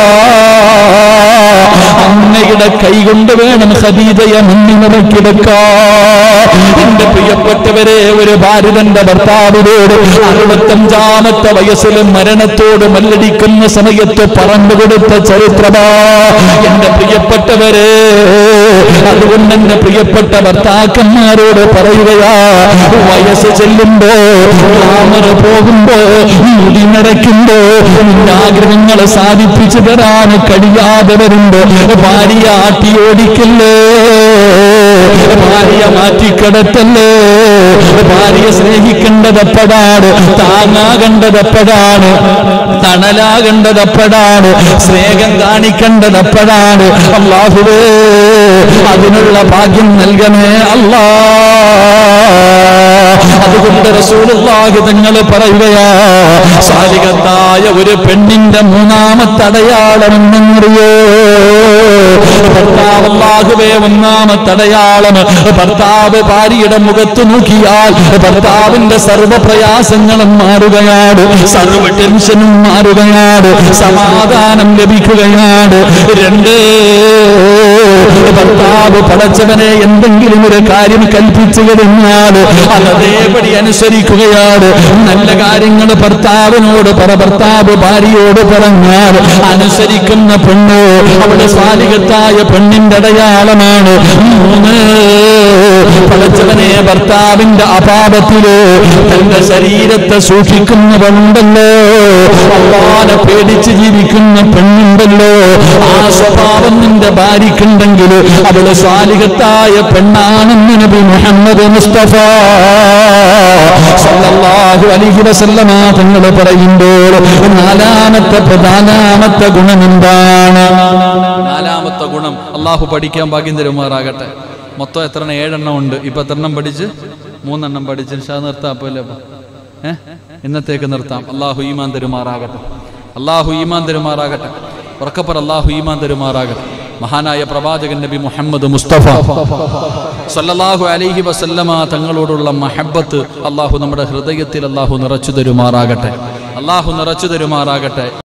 അങ്ങയുടെ കൈ കൊണ്ട് വേണം ഖദീജയെ മണ്ണിലിറക്കി വെക്കാൻ എന്റെ പ്രിയപ്പെട്ടവരെ ഒരു ഭാരതന്റെ ഭർത്താവിനോട് അറുപത്തഞ്ചാമത്തെ വയസ്സിൽ മരണത്തോട് മല്ലടിക്കുന്ന സമയത്ത് പറഞ്ഞു കൊടുത്ത ചരിത്രമാ എന്റെ പ്രിയപ്പെട്ടവരെ അതുകൊണ്ട് എന്റെ പ്രിയപ്പെട്ട ഭർത്താക്കന്മാരോട് പറയുകയാ വയസ്സ് ചെല്ലുമ്പോ ഗ്ലാമർ പോകുമ്പോ മുടി നടക്കുമ്പോ നിന്റെ ആഗ്രഹങ്ങൾ സാധിപ്പിച്ചു തരാൻ കഴിയാതെ വരുമ്പോ ഭാര്യ ആട്ടി ഓടിക്കല്ലേ ഭാര്യ മാറ്റിക്കിടത്തല്ലേ ഭാര്യ സ്നേഹിക്കേണ്ടതപ്പോഴാണ് താങ്ങാകേണ്ടതപ്പോഴാണ് തണലാകേണ്ടതപ്പോഴാണ് സ്നേഹം കാണിക്കേണ്ടതപ്പോഴാണ് അള്ളാഹുവേ അതിനുള്ള ഭാഗ്യം നൽകണേ അല്ലാ അതുകൊണ്ട് റസൂലുള്ളാഹി തങ്ങൾ പറയുകയാ സാലികത്തായ ഒരു പെണ്ണിന്റെ മൂന്നാമത്തെ അടയാളം എന്നറിയോ ഭർത്താവ് അല്ലാഹുവേ ഒന്നാമത്തെ അടയാളം ഭർത്താവ് ഭാര്യയുടെ മുഖത്ത് നോക്കിയാൽ ഭർത്താവിന്റെ സർവ്വ പ്രയാസങ്ങളും മാറുകയാണ് സർവ്വ ടെൻഷനും മാറുകയാണ് സമാധാനം ലഭിക്കുകയാണ് രണ്ട് ഭർത്താവ് പടച്ചവനെ എന്തെങ്കിലും ഒരു കാര്യം കൽപ്പിച്ചു കഴിഞ്ഞാൽ അതേപടി അനുസരിക്കുകയാണ് നല്ല കാര്യങ്ങൾ ഭർത്താവിനോട് പറ ഭർത്താവ് ഭാര്യയോട് പറഞ്ഞാൽ അനുസരിക്കുന്ന പെണ്ണ് അവിടെ സ്വാലികത്തായ പെണ്ണിന്റെ അടയാളമാണ് മൂന്ന് പടച്ചവനെ ഭർത്താവിന്റെ അപാപത്തില് തന്റെ ശരീരത്തെ സൂക്ഷിക്കുന്നവരുണ്ടല്ലോ അള്ളാനെ പേടിച്ച് ജീവിക്കുന്ന പെണ്ണുണ്ടല്ലോ ആ സ്വഭാവം നിന്റെ ഭാര്യക്കുണ്ടെങ്കിൽ അവള് സ്വാലികത്തായ പെണ്ണാണെന്ന് നബി മുഹമ്മദ് മുസ്തഫ സല്ലല്ലാഹു അലൈഹി വസല്ലമ തങ്ങൾ പറയുമ്പോൾ നാലാമത്തെ പ്രധാനാമത്തെ ഗുണം എന്താണ് നാലാമത്തെ ഗുണം അള്ളാഹു പഠിക്കാൻ ഭാഗ്യം തരുമാറാകട്ടെ മൊത്തം എത്ര എണ്ണം? ഏഴെണ്ണം ഉണ്ട് ഇപ്പൊ എത്ര എണ്ണം പഠിച്ച് മൂന്നെണ്ണം പഠിച്ച് ഷാ നിർത്താം അപ്പൊ അല്ലേ ഏഹ് ഇന്നത്തേക്ക് നിർത്താം അള്ളാഹു ഈമാൻ തരുമാറാകട്ടെ അള്ളാഹു ഈമാൻ തരുമാറാകട്ടെ ഉറക്കപ്പർ അള്ളാഹു ഈമാൻ തരുമാറാകട്ടെ മഹാനായ പ്രവാചകൻ നബി മുഹമ്മദ് മുസ്തഫ സല്ലല്ലാഹു അലൈഹി വസല്ലമ തങ്ങളോടുള്ള മഹബത്ത് അള്ളാഹു നമ്മുടെ ഹൃദയത്തിൽ അള്ളാഹു നിറച്ചു തരുമാറാകട്ടെ അള്ളാഹു നിറച്ചു തരുമാറാകട്ടെ